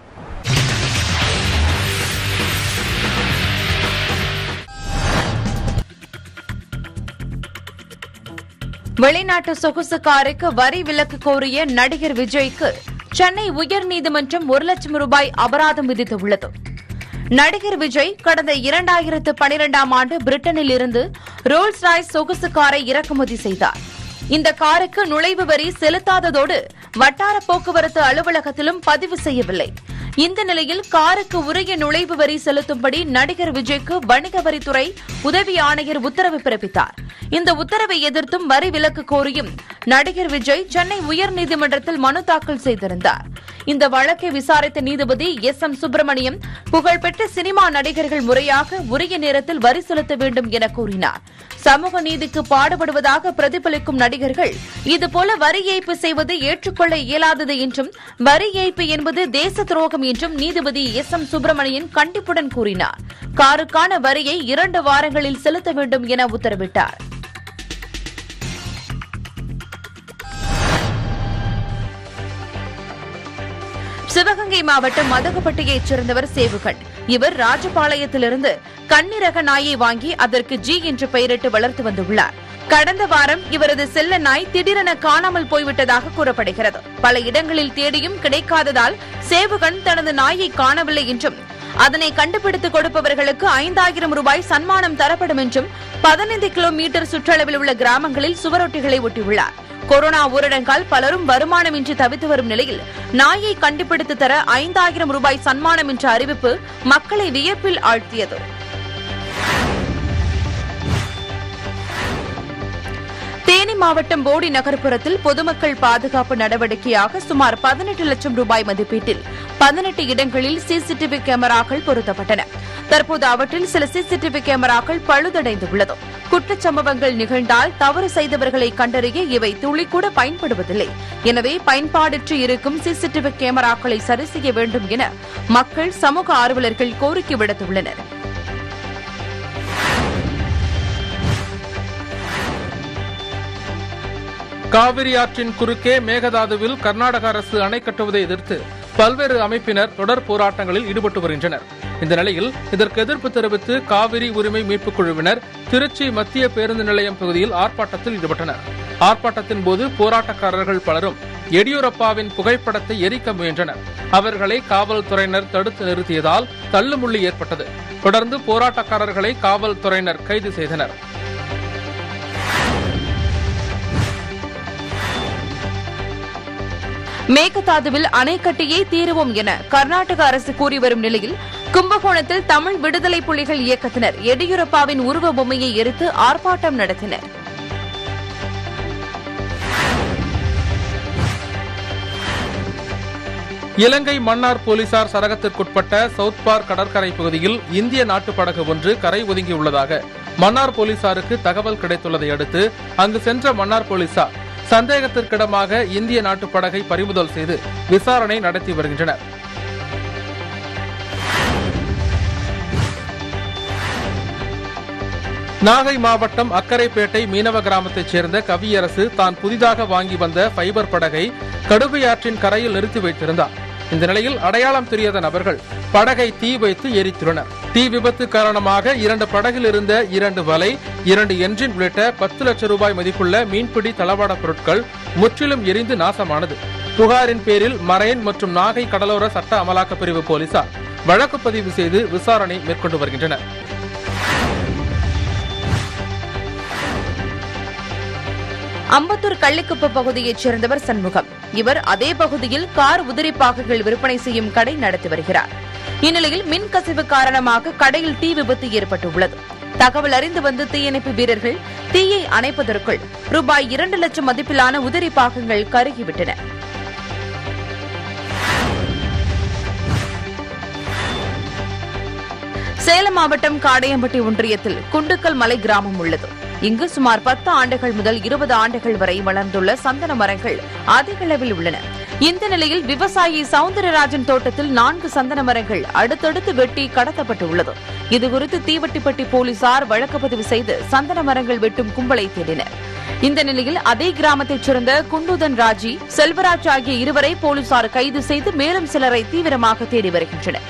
வெளிநாட்டு சொகுசு காருக்கு வரி விலக்கு கோரிய நடிகர் விஜய்க்கு சென்னை உயர்நீதிமன்றம் ஒரு லட்சம் ரூபாய் அபராதம் விதித்துள்ளது நடிகர் விஜய் கடந்த இரண்டாயிரத்து பனிரெண்டாம் ஆண்டு பிரிட்டனில் இருந்து ரோல்ஸ் ராய்ஸ் சொகுசு காரை இறக்குமதி செய்தார் இந்த காருக்கு நுழைவு வரி செலுத்தாததோடு வட்டார போக்குவரத்து அலுவலகத்திலும் பதிவு செய்யவில்லை இந்த நிலையில் காருக்கு உரிய நுழைவு வரி செலுத்தும்படி நடிகர் விஜய்க்கு வணிக வரித்துறை உதவி ஆணையர் உத்தரவு பிறப்பித்தார் இந்த உத்தரவை எதிர்த்தும் வரி விலக்கு கோரியும் நடிகர் விஜய் சென்னை உயர்நீதிமன்றத்தில் மனு தாக்கல் செய்திருந்தார் இந்த வழக்கை விசாரித்த நீதிபதி எஸ் எம் சுப்பிரமணியம் புகழ்பெற்ற சினிமா நடிகர்கள் முறையாக உரிய நேரத்தில் வரி செலுத்த வேண்டும் என கூறினார் சமூக நீதிக்கு பாடுபடுவதாக பிரதிபலிக்கும் நடிகர்கள் இதுபோல வரி ஏய்ப்பு செய்வது ஏற்றுக்கொள்ள இயலாதது என்றும் வரி ஏய்ப்பு என்பது தேச துரோகம் என்றும் நீதிபதி எஸ் எம் சுப்பிரமணியன் கண்டிப்புடன் கூறினார் காருக்கான வரியை இரண்டு வாரங்களில் செலுத்த வேண்டும் என உத்தரவிட்டார் சிவகங்கை மாவட்டம் மதகுப்பட்டியைச் சேர்ந்தவர் சேவுகன் இவர் ராஜபாளையத்திலிருந்து கன்னிரக நாயை வாங்கி அதற்கு ஜி என்று பெயரிட்டு வளர்த்து வந்துள்ளார் கடந்த வாரம் இவரது செல்ல நாய் திடீரென காணாமல் போய்விட்டதாக கூறப்படுகிறது பல இடங்களில் தேடியும் கிடைக்காததால் சேவுகன் தனது நாயை காணவில்லை என்றும் அதனை கண்டுபிடித்துக் கொடுப்பவர்களுக்கு ஐந்தாயிரம் ரூபாய் சன்மானம் தரப்படும் என்றும் பதினைந்து கிலோமீட்டர் சுற்றளவில் உள்ள கிராமங்களில் சுவரொட்டிகளை ஒட்டியுள்ளார் கொரோனா ஊரடங்கால் பலரும் வருமானமின்றி தவித்து வரும் நிலையில் நாயை கண்டுபிடித்து தர ஐந்தாயிரம் ரூபாய் சன்மானம் என்ற அறிவிப்பு மக்களை வியப்பில் ஆழ்த்தியது தேனி மாவட்டம் போடி நகர்ப்புறத்தில் பொதுமக்கள் பாதுகாப்பு நடவடிக்கையாக சுமார் பதினெட்டு லட்சம் ரூபாய் மதிப்பீட்டில் பதினெட்டு இடங்களில் சிசிடிவி கேமராக்கள் பொருத்தப்பட்டன தற்போது அவற்றில் சில சிசிடிவி கேமராக்கள் பழுதடைந்துள்ளது குற்றச் சம்பவங்கள் நிகழ்ந்தால் தவறு செய்தவர்களை கண்டறிய இவை துளிக்கூட பயன்படுவதில்லை எனவே பயன்பாடற்று இருக்கும் சிசிடிவி கேமராக்களை சரி செய்ய வேண்டும் என மக்கள் சமூக ஆர்வலர்கள் கோரிக்கை விடுத்துள்ளனர் காவிரி ஆற்றின் குறுக்கே மேகதாதுவில் கர்நாடக அரசு அணை கட்டுவதை எதிர்த்து பல்வேறு அமைப்பினர் தொடர் போராட்டங்களில் ஈடுபட்டு வருகின்றனர் இந்த நிலையில் இதற்கு எதிர்ப்பு தெரிவித்து காவிரி உரிமை மீட்புக் குழுவினர் திருச்சி மத்திய பேருந்து நிலையம் பகுதியில் ஆர்ப்பாட்டத்தில் ஈடுபட்டனர் ஆர்ப்பாட்டத்தின் போது போராட்டக்காரர்கள் பலரும் எடியூரப்பாவின் புகைப்படத்தை எரிக்க முயன்றனர் அவர்களை காவல்துறையினர் தடுத்து நிறுத்தியதால் தள்ளுமுள்ளி ஏற்பட்டது தொடர்ந்து போராட்டக்காரர்களை காவல்துறையினர் கைது செய்தனர் மேகதாதுவில் அணை கட்டியே தீருவோம் என கர்நாடக அரசு கூறி வரும் நிலையில் கும்பகோணத்தில் தமிழ் விடுதலை புலிகள் இயக்கத்தினர் எடியூரப்பாவின் உருவ பொம்மையை எரித்து ஆர்ப்பாட்டம் நடத்தினர் இலங்கை மன்னார் போலீசார் சரகத்திற்குட்பட்ட சவுத் பார்க் கடற்கரை பகுதியில் இந்திய நாட்டு படகு ஒன்று கரை ஒதுங்கியுள்ளதாக மன்னார் போலீசாருக்கு தகவல் கிடைத்துள்ளதை அடுத்து அங்கு சென்ற மன்னார் போலீசார் சந்தேகத்திற்கிடமாக இந்திய நாட்டு படகை பறிமுதல் செய்து விசாரணை நடத்தி வருகின்றனர் நாகை மாவட்டம் அக்கரைப்பேட்டை மீனவ கிராமத்தைச் சேர்ந்த கவியரசு தான் புதிதாக வாங்கி வந்த ஃபைபர் படகை கடுகையாற்றின் கரையில் நிறுத்தி வைத்திருந்தார் இந்த நிலையில் அடையாளம் தெரியாத நபர்கள் படகை தீ வைத்து எரித்துள்ளனர் தீ விபத்து காரணமாக இரண்டு படகில் இருந்த இரண்டு வலை இரண்டு என்ஜின் உள்ளிட்ட பத்து லட்சம் ரூபாய் மதிப்புள்ள மீன்பிடி தளவாட பொருட்கள் முற்றிலும் எரிந்து நாசமானது புகாரின் பேரில் மரைன் மற்றும் நாகை கடலோர சட்ட அமலாக்க பிரிவு போலீசார் வழக்கு பதிவு செய்து விசாரணை மேற்கொண்டு வருகின்றனர் அம்பத்தூர் கள்ளிக்குப்பு பகுதியைச் சேர்ந்தவர் சண்முகம் இவர் அதே பகுதியில் கார் உதிரி பாகங்கள் விற்பனை செய்யும் கடை நடத்தி வருகிறார் இந்நிலையில் மின் கசிவு காரணமாக கடையில் தீ விபத்து ஏற்பட்டுள்ளது தகவல் அறிந்து வந்த தீயணைப்பு வீரர்கள் தீயை அணைப்பதற்குள் ரூபாய் இரண்டு லட்சம் மதிப்பிலான உதிரி பாகங்கள் கருகிவிட்டன சேலம் மாவட்டம் காடையம்பட்டி ஒன்றியத்தில் குண்டுக்கல் மலை கிராமம் உள்ளது இங்கு சுமார் பத்து ஆண்டுகள் முதல் இருபது ஆண்டுகள் வரை வளர்ந்துள்ள சந்தன மரங்கள் அதிக அளவில் உள்ளன இந்த நிலையில் விவசாயி சவுந்தரராஜன் தோட்டத்தில் நான்கு சந்தன மரங்கள் அடுத்தடுத்து வெட்டி கடத்தப்பட்டுள்ளது இதுகுறித்து தீவட்டிப்பட்டி போலீசார் வழக்கு பதிவு செய்து சந்தன மரங்கள் வெட்டும் கும்பலை தேடினர் இந்த நிலையில் அதே கிராமத்தைச் சேர்ந்த குண்டுதன் ராஜி செல்வராஜ் ஆகிய இருவரை போலீசார் கைது செய்து மேலும் சிலரை தீவிரமாக தேடி வருகின்றனர்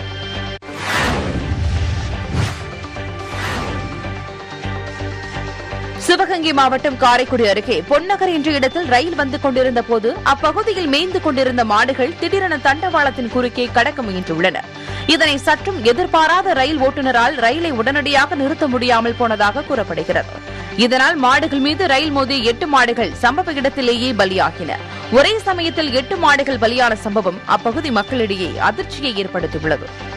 சிவகங்கை மாவட்டம் காரைக்குடி அருகே பொன்னகர் என்ற இடத்தில் ரயில் வந்து கொண்டிருந்த போது அப்பகுதியில் மேய்ந்து கொண்டிருந்த மாடுகள் திடீரென தண்டவாளத்தின் குறுக்கே கடக்க முயன்றுள்ளன இதனை சற்றும் எதிர்பாராத ரயில் ஓட்டுநரால் ரயிலை உடனடியாக நிறுத்த முடியாமல் போனதாக கூறப்படுகிறது இதனால் மாடுகள் மீது ரயில் மோதிய எட்டு மாடுகள் சம்பவ இடத்திலேயே பலியாகின ஒரே சமயத்தில் எட்டு மாடுகள் பலியான சம்பவம் அப்பகுதி மக்களிடையே அதிர்ச்சியை ஏற்படுத்தியுள்ளது